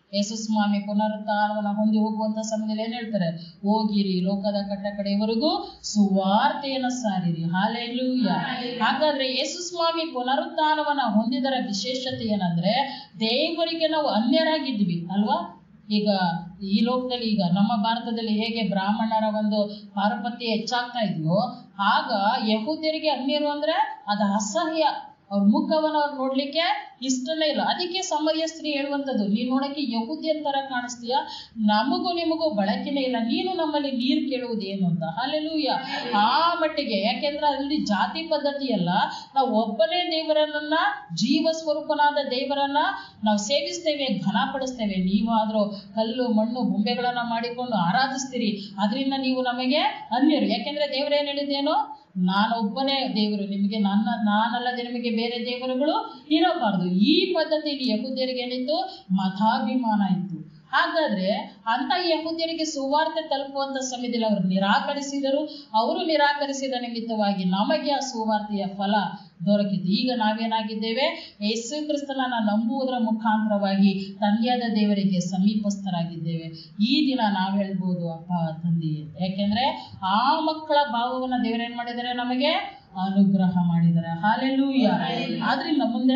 S1: ಯೇಸು ಸ್ವಾಮಿ ಪುನರುತ್ಥಾನವನ್ನ ಹೊಂದಿ ಹೋಗುವಂತ ಸಮಯದಲ್ಲಿ ಏನ್ ಹೇಳ್ತಾರೆ ಹೋಗಿರಿ ಲೋಕದ ಕಟ್ಟ ಕಡೆಯವರೆಗೂ ಸುವಾರ್ತೆಯನ್ನು ಸಾರಿರಿ ಹಾಲೆಲೂಯ ಹಾಗಾದ್ರೆ ಯೇಸು ಸ್ವಾಮಿ ಪುನರುತ್ಥಾನವನ್ನ ಹೊಂದಿದರ ವಿಶೇಷತೆ ಏನಂದ್ರೆ ದೇವರಿಗೆ ನಾವು ಅನ್ಯರಾಗಿದ್ವಿ ಅಲ್ವಾ ಈಗ ಈ ಲೋಕದಲ್ಲಿ ಈಗ ನಮ್ಮ ಭಾರತದಲ್ಲಿ ಹೇಗೆ ಬ್ರಾಹ್ಮಣರ ಒಂದು ಪಾರಪತ್ಯ ಹೆಚ್ಚಾಗ್ತಾ ಇದೆಯೋ ಆಗ ಯಹೂದ್ಯರಿಗೆ ಅನ್ಯರು ಅಂದ್ರೆ ಅದು ಅಸಹ್ಯ ಅವ್ರ ಮುಖವನ್ನು ಅವ್ರು ನೋಡ್ಲಿಕ್ಕೆ ಇಷ್ಟನೇ ಇಲ್ಲ ಅದಕ್ಕೆ ಸಮರ್ಯ ಸ್ತ್ರೀ ಹೇಳುವಂಥದ್ದು ನೀನ್ ನೋಡಕ್ಕೆ ಯಹೂದ್ಯನ್ ತರ ಕಾಣಿಸ್ತೀಯ ನಮಗೂ ನಿಮಗೂ ಬಳಕೆನೇ ಇಲ್ಲ ನೀನು ನಮ್ಮಲ್ಲಿ ನೀರು ಕೇಳುವುದೇನು ಅಂತ ಹಾಲೆಲೂಯ ಆ ಮಟ್ಟಿಗೆ ಯಾಕೆಂದ್ರೆ ಅಲ್ಲಿ ಜಾತಿ ಪದ್ಧತಿ ಅಲ್ಲ ನಾವು ಒಬ್ಬನೇ ದೇವರನ್ನ ಜೀವ ಸ್ವರೂಪನಾದ ದೇವರನ್ನ ನಾವು ಸೇವಿಸ್ತೇವೆ ಘನಪಡಿಸ್ತೇವೆ ನೀವಾದ್ರೂ ಕಲ್ಲು ಮಣ್ಣು ಬೊಂಬೆಗಳನ್ನ ಮಾಡಿಕೊಂಡು ಆರಾಧಿಸ್ತೀರಿ ಅದರಿಂದ ನೀವು ನಮಗೆ ಅನ್ಯರು ಯಾಕೆಂದ್ರೆ ದೇವರೇನ್ ಹೇಳಿದ್ದೇನು ನಾನೊಬ್ಬನೇ ದೇವರು ನಿಮಗೆ ನನ್ನ ನಾನಲ್ಲದೆ ನಿಮಗೆ ಬೇರೆ ದೇವರುಗಳು ಇರಬಾರ್ದು ಈ ಪದ್ಧತಿಯಲ್ಲಿ ಯಹೂದ್ಯರಿಗೆ ಏನಿತ್ತು ಮತಾಭಿಮಾನ ಇತ್ತು ಹಾಗಾದ್ರೆ ಅಂತ ಯಹೂದ್ಯರಿಗೆ ಸುವಾರ್ತೆ ತಲುಪುವಂತ ಸಮಯದಲ್ಲಿ ಅವರು ನಿರಾಕರಿಸಿದರು ಅವರು ನಿರಾಕರಿಸಿದ ನಿಮಿತ್ತವಾಗಿ ನಮಗೆ ಆ ಸುವಾರ್ತೆಯ ಫಲ ದೊರಕಿತು ಈಗ ನಾವೇನಾಗಿದ್ದೇವೆ ಯೇಸು ಕ್ರಿಸ್ತನನ್ನ ನಂಬುವುದರ ಮುಖಾಂತರವಾಗಿ ತಂದೆಯಾದ ದೇವರಿಗೆ ಸಮೀಪಸ್ಥರಾಗಿದ್ದೇವೆ ಈ ದಿನ ನಾವ್ ಹೇಳ್ಬೋದು ಅಪ್ಪ ತಂದೆ ಅಂತ ಯಾಕೆಂದ್ರೆ ಆ ಮಕ್ಕಳ ಭಾವವನ್ನ ದೇವರೇನ್ ಮಾಡಿದ್ದಾರೆ ನಮಗೆ ಅನುಗ್ರಹ ಮಾಡಿದ್ದಾರೆ ಹಾಲೆಲೂಯ ಆದ್ರಿಂದ ಮುಂದೆ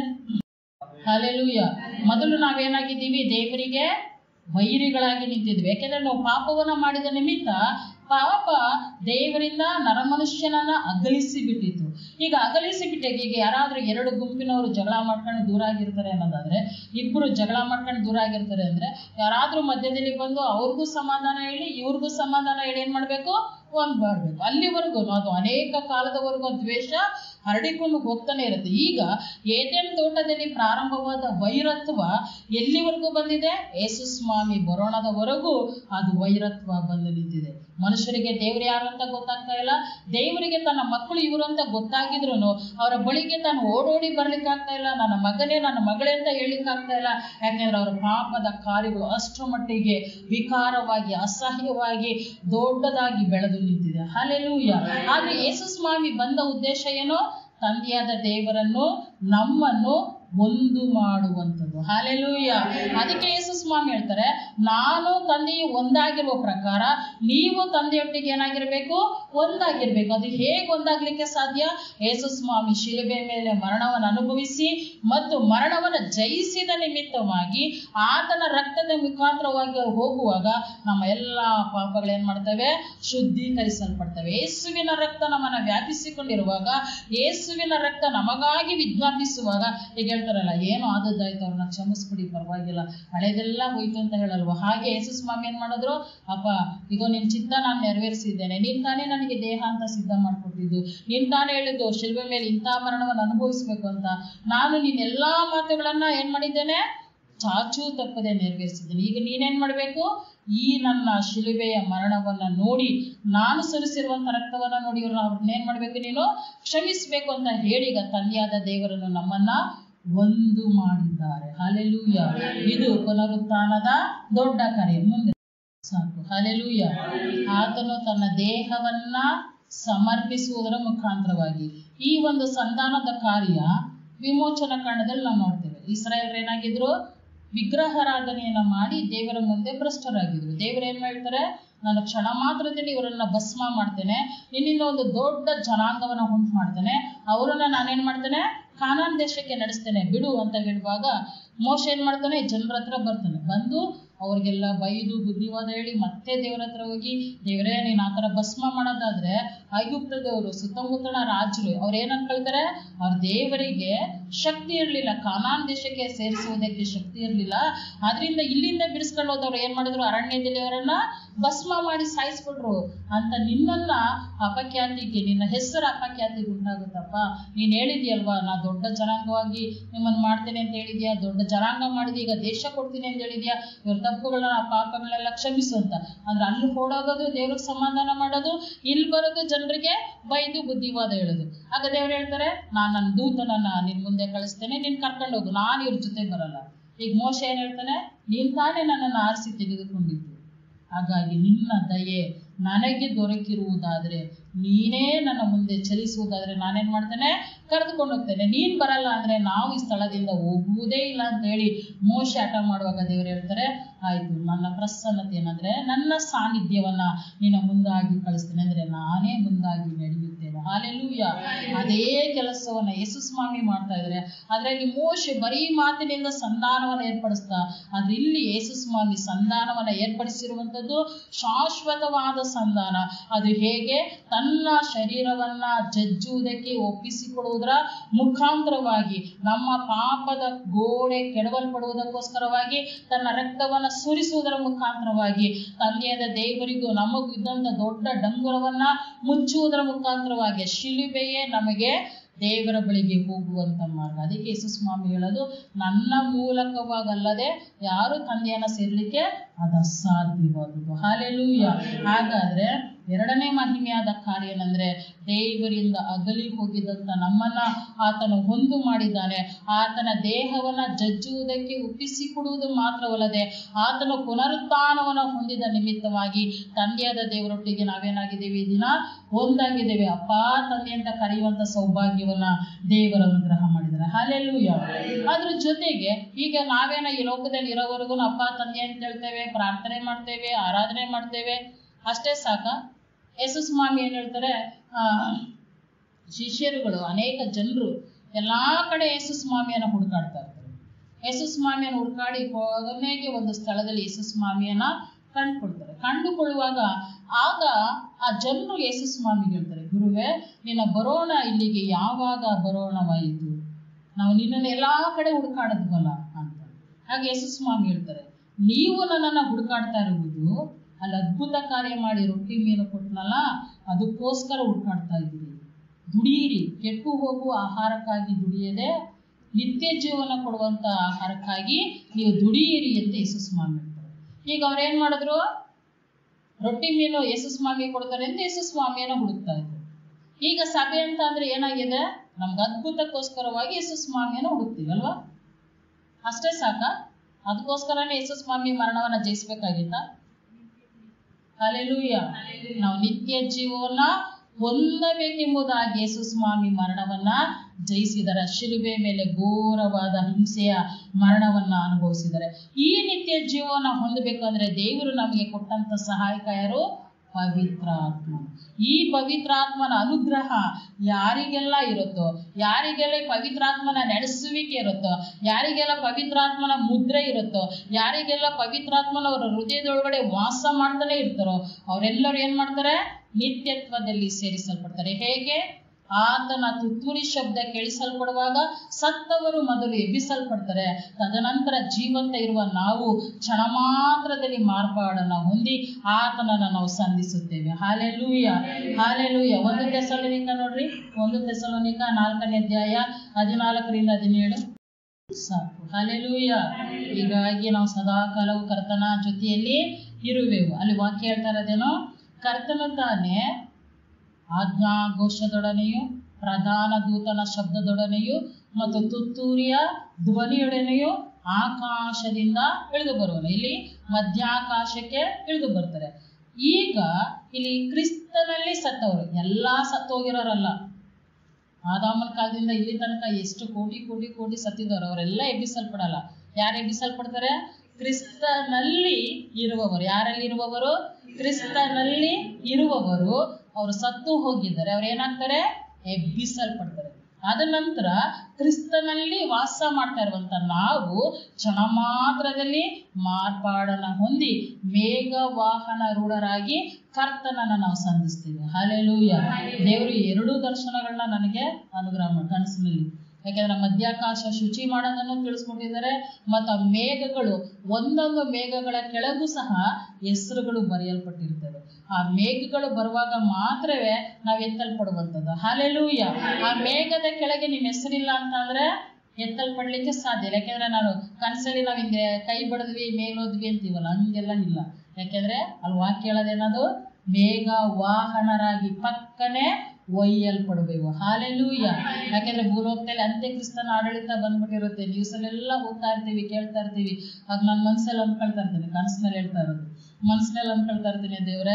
S1: ಹಾಲೆಲೂಯ ಮೊದಲು ನಾವೇನಾಗಿದ್ದೀವಿ ದೇವರಿಗೆ ವೈರಿಗಳಾಗಿ ನಿಂತಿದ್ವಿ ಯಾಕೆಂದ್ರೆ ನಾವು ಪಾಪವನ್ನ ಮಾಡಿದ ನಿಮಿತ್ತ ಪಾಪ ದೇವರಿಂದ ನರಮನುಷ್ಯನನ್ನ ಅಗಲಿಸಿ ಬಿಟ್ಟಿತ್ತು ಈಗ ಅಗಲಿಸಿ ಬಿಟ್ಟೆ ಈಗ ಯಾರಾದ್ರೂ ಎರಡು ಗುಂಪಿನವರು ಜಗಳ ಮಾಡ್ಕೊಂಡು ದೂರ ಆಗಿರ್ತಾರೆ ಅನ್ನೋದಾದ್ರೆ ಇಬ್ರು ಜಗಳ ಮಾಡ್ಕೊಂಡು ದೂರ ಆಗಿರ್ತಾರೆ ಅಂದ್ರೆ ಯಾರಾದ್ರೂ ಮಧ್ಯದಲ್ಲಿ ಬಂದು ಅವ್ರಿಗೂ ಸಮಾಧಾನ ಹೇಳಿ ಇವ್ರಿಗೂ ಸಮಾಧಾನ ಹೇಳಿ ಏನ್ ಮಾಡ್ಬೇಕು ಒಂದ್ ಮಾಡ್ಬೇಕು ಅಲ್ಲಿವರೆಗೂ ಅದು ಅನೇಕ ಕಾಲದವರೆಗೂ ದ್ವೇಷ ಹರಡಿಕೊಂಡು ಹೋಗ್ತಾನೆ ಇರುತ್ತೆ ಈಗ ಏದೇನ್ ತೋಟದಲ್ಲಿ ಪ್ರಾರಂಭವಾದ ವೈರತ್ವ ಎಲ್ಲಿವರೆಗೂ ಬಂದಿದೆ ಯೇಸು ಸ್ವಾಮಿ ಬರೋಣದವರೆಗೂ ಅದು ವೈರತ್ವ ಬಂದು ನಿಂತಿದೆ ಮನುಷ್ಯರಿಗೆ ದೇವ್ರು ಯಾರು ಅಂತ ಗೊತ್ತಾಗ್ತಾ ಇಲ್ಲ ದೇವರಿಗೆ ತನ್ನ ಮಕ್ಕಳು ಇವರು ಅಂತ ಗೊತ್ತಾಗಿದ್ರು ಅವರ ಬಳಿಗೆ ತಾನು ಓಡೋಡಿ ಬರ್ಲಿಕ್ಕೆ ಆಗ್ತಾ ಇಲ್ಲ ನನ್ನ ಮಗನೇ ನನ್ನ ಮಗಳೇ ಅಂತ ಹೇಳಿಕ್ ಆಗ್ತಾ ಇಲ್ಲ ಯಾಕೆಂದ್ರೆ ಅವರ ಪಾಪದ ಕಾರ್ಯಗಳು ಅಷ್ಟರ ಮಟ್ಟಿಗೆ ವಿಕಾರವಾಗಿ ಅಸಹ್ಯವಾಗಿ ದೊಡ್ಡದಾಗಿ ಬೆಳೆದು ನಿಂತಿದೆ ಹಾಲೆಲೂಯ ಆದ್ರೆ ಯೇಸು ಸ್ವಾಮಿ ಬಂದ ಉದ್ದೇಶ ಏನು ತಂದೆಯಾದ ದೇವರನ್ನು ನಮ್ಮನ್ನು ಒಂದು ಮಾಡುವಂಥದ್ದು ಹಾಲೆಲೂಯ ಅದಕ್ಕೆ ಯೇಸು ಸ್ವಾಮಿ ಹೇಳ್ತಾರೆ ನಾನು ತಂದೆಯು ಒಂದಾಗಿರುವ ಪ್ರಕಾರ ನೀವು ತಂದೆಯೊಟ್ಟಿಗೆ ಏನಾಗಿರ್ಬೇಕು ಒಂದಾಗಿರ್ಬೇಕು ಅದು ಹೇಗೆ ಒಂದಾಗ್ಲಿಕ್ಕೆ ಸಾಧ್ಯ ಯೇಸು ಸ್ವಾಮಿ ಶಿಲುಬೆ ಮೇಲೆ ಮರಣವನ್ನು ಅನುಭವಿಸಿ ಮತ್ತು ಮರಣವನ್ನು ಜಯಿಸಿದ ನಿಮಿತ್ತವಾಗಿ ಆತನ ರಕ್ತದ ಮುಖಾಂತರವಾಗಿ ಹೋಗುವಾಗ ನಮ್ಮ ಎಲ್ಲ ಪಾಪಗಳೇನ್ ಮಾಡ್ತವೆ ಶುದ್ಧೀಕರಿಸಲ್ಪಡ್ತವೆ ಯೇಸುವಿನ ರಕ್ತ ನಮ್ಮನ್ನ ವ್ಯಾಪಿಸಿಕೊಂಡಿರುವಾಗ ಯೇಸುವಿನ ರಕ್ತ ನಮಗಾಗಿ ವಿಜ್ಞಾಪಿಸುವಾಗ ಈಗ ಹೇಳ್ತಾರಲ್ಲ ಏನು ಆದದ್ದಾಯ್ತು ಅವ್ರನ್ನ ಕ್ಷಮಿಸ್ಬಿಡಿ ಪರವಾಗಿಲ್ಲ ಹಳೇದೆಲ್ಲ ಹೋಯ್ತು ಅಂತ ಹೇಳಲ್ವ ಹಾಗೆ ಯೇಸು ಸ್ವಾಮಿ ಏನ್ ಮಾಡಿದ್ರು ಅಪ್ಪ ಈಗ ನಿನ್ ಚಿತ್ತ ನಾನು ನೆರವೇರಿಸಿದ್ದೇನೆ ನೀನ್ ತಾನೇ ನನಗೆ ದೇಹ ಅಂತ ಸಿದ್ಧ ಮಾಡ್ಕೊಟ್ಟಿದ್ದು ನೀನ್ ತಾನೇ ಹೇಳಿದ್ದು ಶಿಲ್ಬೆ ಮೇಲೆ ಇಂಥ ಮರಣವನ್ನು ಅನುಭವಿಸ್ಬೇಕು ಅಂತ ನಾನು ನಿನ್ ಎಲ್ಲಾ ಮಾತುಗಳನ್ನ ಏನ್ ಮಾಡಿದ್ದೇನೆ ಚಾಚೂ ತಪ್ಪದೆ ನೆರವೇರಿಸಿದ್ದೇನೆ ಈಗ ನೀನೇನ್ ಮಾಡ್ಬೇಕು ಈ ನನ್ನ ಶಿಲುಬೆಯ ಮರಣವನ್ನ ನೋಡಿ ನಾನು ಸುರಿಸಿರುವಂತ ರಕ್ತವನ್ನ ನೋಡಿ ಇವ್ರನ್ನ ಅವ್ರನ್ನೇನ್ ಮಾಡ್ಬೇಕು ನೀನು ಕ್ಷಮಿಸ್ಬೇಕು ಅಂತ ಹೇಳಿ ಈಗ ತಂದೆಯಾದ ದೇವರನ್ನು ನಮ್ಮನ್ನ ಒಂದು ಮಾಡಿದ್ದಾರೆ ಹಾಲೆಲೂಯ ಇದು ಪುನರುತ್ಥಾನದ ದೊಡ್ಡ ಕಾರ್ಯ ಮುಂದೆ ಸಾಕು ಹಾಲೆಲೂಯ ಆತನು ತನ್ನ ದೇಹವನ್ನ ಸಮರ್ಪಿಸುವುದರ ಮುಖಾಂತರವಾಗಿ ಈ ಒಂದು ಸಂಧಾನದ ಕಾರ್ಯ ವಿಮೋಚನ ಕಾಂಡದಲ್ಲಿ ನಾವು ನೋಡ್ತೇವೆ ಇಸ್ರಾಯೇಲ್ರು ಏನಾಗಿದ್ರು ವಿಗ್ರಹಾರಾಧನೆಯನ್ನ ಮಾಡಿ ದೇವರ ಮುಂದೆ ಭ್ರಷ್ಟರಾಗಿದ್ರು ದೇವರು ಏನ್ ಹೇಳ್ತಾರೆ ನಾನು ಕ್ಷಣ ಮಾತ್ರದಲ್ಲಿ ಇವರನ್ನ ಭಸ್ಮ ಮಾಡ್ತೇನೆ ನಿನ್ನಿಂದ ಒಂದು ದೊಡ್ಡ ಜನಾಂಗವನ್ನ ಉಂಟು ಮಾಡ್ತೇನೆ ಅವರನ್ನ ನಾನೇನ್ ಮಾಡ್ತೇನೆ ಕಾನಾನ್ ದೇಶಕ್ಕೆ ನಡೆಸ್ತೇನೆ ಬಿಡು ಅಂತ ಹೇಳುವಾಗ ಮೋಶ ಏನ್ ಮಾಡ್ತಾನೆ ಜನರ ಹತ್ರ ಬರ್ತಾನೆ ಬಂದು ಅವ್ರಿಗೆಲ್ಲ ಬೈದು ಬುದ್ಧಿವಾದ ಹೇಳಿ ಮತ್ತೆ ದೇವರ ಹತ್ರ ಹೋಗಿ ದೇವರೇ ನೀನ್ ಆ ಥರ ಭಸ್ಮ ಮಾಡೋದಾದ್ರೆ ಐಗುಪ್ತದವರು ಸುತ್ತಮುತ್ತಲ ರಾಜರು ಅವ್ರು ಏನ್ ಅನ್ಕೊಳ್ತಾರೆ ಅವ್ರ ದೇವರಿಗೆ ಶಕ್ತಿ ಇರಲಿಲ್ಲ ಕಾನಾನ್ ದೇಶಕ್ಕೆ ಸೇರಿಸುವುದಕ್ಕೆ ಶಕ್ತಿ ಇರಲಿಲ್ಲ ಆದ್ರಿಂದ ಇಲ್ಲಿಂದ ಬಿಡಿಸ್ಕೊಂಡು ಹೋದವ್ರು ಏನ್ ಮಾಡಿದ್ರು ಅರಣ್ಯದಲ್ಲಿ ಅವರನ್ನ ಭಸ್ಮ ಮಾಡಿ ಸಾಯಿಸ್ಬಿಟ್ರು ಅಂತ ನಿನ್ನನ್ನ ಅಪಖ್ಯಾತಿಗೆ ನಿನ್ನ ಹೆಸರು ಅಪಖ್ಯಾತಿಗೆ ಉಂಟಾಗುತ್ತಪ್ಪ ನೀನ್ ಹೇಳಿದ್ಯಲ್ವಾ ನಾ ದೊಡ್ಡ ಜನಾಂಗವಾಗಿ ನಿಮ್ಮನ್ನ ಮಾಡ್ತೇನೆ ಅಂತ ಹೇಳಿದ್ಯಾ ದೊಡ್ಡ ಜನಾಂಗ ಮಾಡಿದ್ಯಾ ಈಗ ದೇಶ ಕೊಡ್ತೀನಿ ಅಂತ ಹೇಳಿದ್ಯಾ ಇವ್ರ ತಪ್ಪುಗಳನ್ನ ಪಾಪಗಳೆಲ್ಲ ಕ್ಷಮಿಸು ಅಂತ ಅಂದ್ರೆ ಅಲ್ಲಿ ಓಡೋಗೋದು ದೇವ್ರಿಗೆ ಸಮಾಧಾನ ಮಾಡೋದು ಇಲ್ಲಿ ಬರೋದು ಜನರಿಗೆ ಬೈದು ಬುದ್ಧಿವಾದ ಹೇಳೋದು ಆಗ ದೇವ್ರು ಹೇಳ್ತಾರೆ ನಾನ್ ನನ್ನ ದೂತನನ್ನ ನಿನ್ ಮುಂದೆ ಕಳಿಸ್ತೇನೆ ನೀನ್ ಕರ್ಕೊಂಡು ಹೋಗು ನಾನು ಇವ್ರ ಜೊತೆ ಬರಲ್ಲ ಈಗ ಮೋಶ ಏನ್ ಹೇಳ್ತಾನೆ ನೀನ್ ತಾನೇ ನನ್ನನ್ನು ಆರಿಸಿ ತೆಗೆದುಕೊಂಡಿದ್ದು ಹಾಗಾಗಿ ನಿನ್ನ ದಯೆ ನನಗೆ ದೊರಕಿರುವುದಾದ್ರೆ ನೀನೇ ನನ್ನ ಮುಂದೆ ಚಲಿಸುವುದಾದ್ರೆ ನಾನೇನ್ ಮಾಡ್ತೇನೆ ಕರೆದುಕೊಂಡು ಹೋಗ್ತೇನೆ ನೀನ್ ಬರಲ್ಲ ಅಂದ್ರೆ ನಾವು ಈ ಸ್ಥಳದಿಂದ ಹೋಗುವುದೇ ಇಲ್ಲ ಅಂತ ಹೇಳಿ ಮೋಶೆ ಹಠ ಮಾಡುವಾಗ ದೇವರು ಹೇಳ್ತಾರೆ ಆಯ್ತು ನನ್ನ ಪ್ರಸನ್ನತೆ ಏನಂದ್ರೆ ನನ್ನ ಸಾನ್ನಿಧ್ಯವನ್ನ ನಿನ್ನ ಮುಂದಾಗಿ ಕಳಿಸ್ತೇನೆ ಅಂದ್ರೆ ನಾನೇ ಮುಂದಾಗಿ ನಡೆಯುತ್ತೇನೆ ಹಾಲೆಲೂಯ ಅದೇ ಕೆಲಸವನ್ನ ಯೇಸು ಸ್ವಾಮಿ ಮಾಡ್ತಾ ಇದ್ದಾರೆ ಅದ್ರಲ್ಲಿ ಮೋಶೆ ಬರೀ ಮಾತಿನಿಂದ ಸಂಧಾನವನ್ನ ಏರ್ಪಡಿಸ್ತಾ ಆದ್ರೆ ಇಲ್ಲಿ ಯೇಸು ಸ್ವಾಮಿ ಸಂಧಾನವನ್ನ ಏರ್ಪಡಿಸಿರುವಂತದ್ದು ಶಾಶ್ವತವಾದ ಸಂಧಾನ ಅದು ಹೇಗೆ ತನ್ನ ಶರೀರವನ್ನ ಜಜ್ಜುವುದಕ್ಕೆ ಒಪ್ಪಿಸಿಕೊಡುವುದರ ಮುಖಾಂತರವಾಗಿ ನಮ್ಮ ಪಾಪದ ಗೋಡೆ ಕೆಡವಲ್ಪಡುವುದಕ್ಕೋಸ್ಕರವಾಗಿ ತನ್ನ ರಕ್ತವನ್ನ ಸುರಿಸುವುದರ ಮುಖಾಂತರವಾಗಿ ತಂದೆಯಾದ ದೇವರಿಗೂ ನಮಗೂ ಇದ್ದಂತ ದೊಡ್ಡ ಡಂಗುರವನ್ನ ಮುಚ್ಚುವುದರ ಮುಖಾಂತರವಾಗಿ ಶಿಲುಬೆಯೇ ನಮಗೆ ದೇವರ ಬಳಿಗೆ ಹೋಗುವಂತ ಮಾರ್ಗ ಅದಕ್ಕೆ ಯೇಸು ಸ್ವಾಮಿ ಹೇಳೋದು ನನ್ನ ಮೂಲಕವಾಗಲ್ಲದೆ ಯಾರು ತಂದೆಯನ್ನ ಸೇರ್ಲಿಕ್ಕೆ ಅದು ಅಸಾಧ್ಯವಾದುದು ಹಾಲೆಲೂಯ ಹಾಗಾದ್ರೆ ಎರಡನೇ ಮಹಿಮೆಯಾದ ಕಾರ್ಯ ಏನಂದ್ರೆ ದೇವರಿಂದ ಅಗಲಿ ಹೋಗಿದ್ದಂತ ನಮ್ಮನ್ನ ಆತನು ಹೊಂದು ಮಾಡಿದ್ದಾನೆ ಆತನ ದೇಹವನ್ನ ಜಜ್ಜುವುದಕ್ಕೆ ಒಪ್ಪಿಸಿಕೊಡುವುದು ಮಾತ್ರವಲ್ಲದೆ ಆತನು ಪುನರುತ್ಥಾನವನ್ನ ಹೊಂದಿದ ನಿಮಿತ್ತವಾಗಿ ತಂದೆಯಾದ ದೇವರೊಟ್ಟಿಗೆ ನಾವೇನಾಗಿದ್ದೀವಿ ಈ ದಿನ ಒಂದಾಗಿದ್ದೇವೆ ಅಪ್ಪ ತಂದೆ ಅಂತ ಕರೆಯುವಂತ ಸೌಭಾಗ್ಯವನ್ನ ದೇವರ ಅನುಗ್ರಹ ಮಾಡಿದ್ದಾರೆ ಹಾಲೆಲ್ಲೂಯ ಅದ್ರ ಜೊತೆಗೆ ಈಗ ನಾವೇನ ಈ ಲೋಕದಲ್ಲಿ ಇರೋವರೆಗೂ ಅಪ್ಪ ತಂದೆ ಅಂತ ಹೇಳ್ತೇವೆ ಪ್ರಾರ್ಥನೆ ಮಾಡ್ತೇವೆ ಆರಾಧನೆ ಮಾಡ್ತೇವೆ ಅಷ್ಟೇ ಸಾಕ ಯೇಸು ಸ್ವಾಮಿ ಏನ್ ಹೇಳ್ತಾರೆ ಆ ಶಿಷ್ಯರುಗಳು ಅನೇಕ ಜನರು ಎಲ್ಲಾ ಕಡೆ ಯೇಸು ಸ್ವಾಮಿಯನ್ನ ಹುಡುಕಾಡ್ತಾ ಇರ್ತಾರೆ ಯೇಸು ಸ್ವಾಮಿಯನ್ನು ಹುಡುಕಾಡಿ ಕೊನೆಗೆ ಒಂದು ಸ್ಥಳದಲ್ಲಿ ಯೇಸು ಸ್ವಾಮಿಯನ್ನ ಕಂಡುಕೊಳ್ತಾರೆ ಕಂಡುಕೊಳ್ಳುವಾಗ ಆಗ ಆ ಜನರು ಯೇಸು ಸ್ವಾಮಿಗೆ ಹೇಳ್ತಾರೆ ಗುರುವೇ ನಿನ್ನ ಬರೋಣ ಇಲ್ಲಿಗೆ ಯಾವಾಗ ಬರೋಣವಾಯಿತು ನಾವು ನಿನ್ನನ್ನು ಎಲ್ಲಾ ಕಡೆ ಹುಡುಕಾಡದ್ವಲ್ಲ ಅಂತ ಹಾಗೆ ಯೇಸು ಸ್ವಾಮಿ ಹೇಳ್ತಾರೆ ನೀವು ನನ್ನನ್ನ ಹುಡುಕಾಡ್ತಾ ಇರುವುದು ಅಲ್ಲಿ ಅದ್ಭುತ ಕಾರ್ಯ ಮಾಡಿ ರೊಟ್ಟಿ ಮೀನು ಕೊಟ್ಟನಲ್ಲ ಅದಕ್ಕೋಸ್ಕರ ಹುಡುಕಾಡ್ತಾ ಇದ್ದೀರಿ ದುಡಿಯಿರಿ ಕೆಟ್ಟು ಹೋಗುವ ಆಹಾರಕ್ಕಾಗಿ ದುಡಿಯದೆ ನಿತ್ಯ ಜೀವನ ಕೊಡುವಂತ ಆಹಾರಕ್ಕಾಗಿ ನೀವು ದುಡಿಯಿರಿ ಅಂತ ಯೇಸು ಸ್ವಾಮಿ ಹೇಳ್ತಾರೆ ಈಗ ಅವ್ರೇನ್ ಮಾಡಿದ್ರು ರೊಟ್ಟಿ ಮೀನು ಯೇಸು ಸ್ವಾಮಿ ಕೊಡ್ತಾರೆ ಅಂತ ಯೇಸು ಸ್ವಾಮಿಯನ್ನ ಹುಡುಕ್ತಾ ಇದ್ರು ಈಗ ಸಭೆ ಅಂತ ಅಂದ್ರೆ ಏನಾಗಿದೆ ನಮ್ಗೆ ಅದ್ಭುತಕ್ಕೋಸ್ಕರವಾಗಿ ಯೇಸು ಸ್ವಾಮಿಯನ್ನ ಹುಡುಕ್ತೀವಿ ಅಲ್ವಾ ಅಷ್ಟೇ ಸಾಕ ಅದಕ್ಕೋಸ್ಕರನೇ ಯೇಸು ಸ್ವಾಮಿ ಮರಣವನ್ನ ಜಯಿಸ್ಬೇಕಾಗಿತ್ತ ಅಲೆಲೂಯ ನಾವು ನಿತ್ಯ ಜೀವವನ್ನ ಹೊಂದಬೇಕೆಂಬುದಾಗಿ ಯೇಸು ಸ್ವಾಮಿ ಮರಣವನ್ನ ಜಯಿಸಿದರೆ ಶಿಲುಬೆ ಮೇಲೆ ಘೋರವಾದ ಹಿಂಸೆಯ ಮರಣವನ್ನ ಅನುಭವಿಸಿದ್ದಾರೆ ಈ ನಿತ್ಯ ಜೀವನ ಹೊಂದಬೇಕಂದ್ರೆ ದೇವರು ನಮಗೆ ಕೊಟ್ಟಂತ ಸಹಾಯಕ ಯಾರು ಪವಿತ್ರಾತ್ಮ ಈ ಪವಿತ್ರಾತ್ಮನ ಅನುಗ್ರಹ ಯಾರಿಗೆಲ್ಲ ಇರುತ್ತೋ ಯಾರಿಗೆಲ್ಲ ಈ ಪವಿತ್ರಾತ್ಮನ ನಡೆಸುವಿಕೆ ಇರುತ್ತೋ ಯಾರಿಗೆಲ್ಲ ಪವಿತ್ರಾತ್ಮನ ಮುದ್ರೆ ಇರುತ್ತೋ ಯಾರಿಗೆಲ್ಲ ಪವಿತ್ರಾತ್ಮನ ಅವರ ಹೃದಯದೊಳಗಡೆ ವಾಸ ಮಾಡ್ತಾನೆ ಇರ್ತಾರೋ ಅವರೆಲ್ಲರೂ ಏನ್ ಮಾಡ್ತಾರೆ ನಿತ್ಯತ್ವದಲ್ಲಿ ಸೇರಿಸಲ್ಪಡ್ತಾರೆ ಹೇಗೆ ಆತನ ತುತ್ತೂರಿ ಶಬ್ದ ಕೇಳಿಸಲ್ಪಡುವಾಗ ಸತ್ತವರು ಮೊದಲು ಎಬ್ಬಿಸಲ್ಪಡ್ತಾರೆ ತದನಂತರ ಜೀವಂತ ಇರುವ ನಾವು ಕ್ಷಣ ಮಾತ್ರದಲ್ಲಿ ಮಾರ್ಪಾಡನ್ನ ಹೊಂದಿ ಆತನನ್ನ ನಾವು ಸಂಧಿಸುತ್ತೇವೆ ಹಾಲೆಲೂಯ ಹಾಲೆಲೂಯ ಒಂದು ತೆಸಲೋನಿಕ ನೋಡ್ರಿ ಒಂದು ತೆಸಲೋನಿಕ ನಾಲ್ಕನೇ ಅಧ್ಯಾಯ ಹದಿನಾಲ್ಕರಿಂದ ಹದಿನೇಳು ಸಾಕು ಹಾಲೆಲೂಯ ಹೀಗಾಗಿ ನಾವು ಸದಾ ಕಾಲವು ಕರ್ತನ ಜೊತೆಯಲ್ಲಿ ಇರುವೆವು ಅಲ್ಲಿ ವಾಕ್ಯ ಹೇಳ್ತಾ ಇರೋದೇನೋ ಕರ್ತನು ತಾನೇ ಆಜ್ಞಾಘೋಷದೊಡನೆಯೂ ಪ್ರಧಾನ ದೂತನ ಶಬ್ದದೊಡನೆಯೂ ಮತ್ತು ತುತ್ತೂರಿಯ ಧ್ವನಿಯೊಡನೆಯೂ ಆಕಾಶದಿಂದ ಇಳಿದು ಬರುವನು ಇಲ್ಲಿ ಮಧ್ಯಾಕಾಶಕ್ಕೆ ಇಳಿದು ಬರ್ತಾರೆ ಈಗ ಇಲ್ಲಿ ಕ್ರಿಸ್ತನಲ್ಲಿ ಸತ್ತವರು ಎಲ್ಲಾ ಸತ್ತೋಗಿರೋರಲ್ಲ ಆದಾಮನ ಕಾಲದಿಂದ ಇಲ್ಲಿ ತನಕ ಎಷ್ಟು ಕೋಟಿ ಕೋಟಿ ಕೋಟಿ ಸತ್ತಿದವರು ಅವರೆಲ್ಲ ಎಬ್ಬಿಸಲ್ಪಡಲ್ಲ ಯಾರು ಎಬ್ಬಿಸಲ್ಪಡ್ತಾರೆ ಕ್ರಿಸ್ತನಲ್ಲಿ ಇರುವವರು ಯಾರಲ್ಲಿ ಇರುವವರು ಕ್ರಿಸ್ತನಲ್ಲಿ ಇರುವವರು ಅವರು ಸತ್ತು ಹೋಗಿದ್ದಾರೆ ಅವ್ರು ಏನಾಗ್ತಾರೆ ಎಬ್ಬಿಸಲ್ಪಡ್ತಾರೆ ಅದ ನಂತರ ಕ್ರಿಸ್ತನಲ್ಲಿ ವಾಸ ಮಾಡ್ತಾ ಇರುವಂತ ನಾವು ಕ್ಷಣ ಮಾತ್ರದಲ್ಲಿ ಮಾರ್ಪಾಡನ್ನ ಹೊಂದಿ ಮೇಘ ವಾಹನ ರೂಢರಾಗಿ ಕರ್ತನನ್ನ ನಾವು ಸಂಧಿಸ್ತೀವಿ ಹಾಲೆಲೂಯ ದೇವರು ಎರಡೂ ದರ್ಶನಗಳನ್ನ ನನಗೆ ಅನುಗ್ರಹ ಮಾಡಿ ಕನಸಿನಲ್ಲಿ ಯಾಕೆಂದ್ರೆ ಮಧ್ಯಾಕಾಶ ಶುಚಿ ಮಾಡೋದನ್ನು ತಿಳಿಸ್ಕೊಟ್ಟಿದ್ದಾರೆ ಮತ್ತು ಆ ಮೇಘಗಳು ಒಂದೊಂದು ಮೇಘಗಳ ಕೆಳಗೂ ಸಹ ಹೆಸರುಗಳು ಬರೆಯಲ್ಪಟ್ಟಿರ್ತವೆ ಆ ಮೇಘಗಳು ಬರುವಾಗ ಮಾತ್ರವೇ ನಾವು ಎತ್ತಲ್ಪಡುವಂಥದ್ದು ಹಾಲೆಲೂಯ ಆ ಮೇಘದ ಕೆಳಗೆ ನಿಮ್ಮ ಹೆಸರಿಲ್ಲ ಅಂತಂದ್ರೆ ಎತ್ತಲ್ಪಡ್ಲಿಕ್ಕೆ ಸಾಧ್ಯ ಇಲ್ಲ ಯಾಕೆಂದ್ರೆ ನಾನು ಕನಸಲ್ಲಿ ನಾವು ಹಿಂಗೆ ಕೈ ಬಡದ್ವಿ ಮೇಲೋದ್ವಿ ಅಂತೀವಲ್ಲ ಹಂಗೆಲ್ಲ ಇಲ್ಲ ಯಾಕೆಂದ್ರೆ ಅಲ್ಲಿ ವಾಕ್ಯ ಹೇಳೋದೇನದು ಮೇಘ ವಾಹನರಾಗಿ ಪಕ್ಕನೆ ಒಯ್ಯಲ್ಪಡಬೇಕು ಹಾಲೆಲೂಯ ಯಾಕೆಂದ್ರೆ ಭೂಲೋಕದಲ್ಲಿ ಅಂತ್ಯಕ್ರಿಸ್ತನ ಆಡಳಿತ ಬಂದ್ಬಿಟ್ಟಿರುತ್ತೆ ನ್ಯೂಸಲ್ಲೆಲ್ಲ ಓದ್ತಾ ಇರ್ತೀವಿ ಕೇಳ್ತಾ ಇರ್ತೀವಿ ಆಗ ನನ್ನ ಮನ್ಸಲ್ಲಿ ಅಂದ್ಕೊಳ್ತಾ ಇರ್ತೀನಿ ಕನಸಿನಲ್ಲಿ ಹೇಳ್ತಾ ಇರೋದು ಮನ್ಸಿನಲ್ಲಿ ಅಂದ್ಕೊಳ್ತಾ ಇರ್ತೀನಿ ದೇವ್ರೆ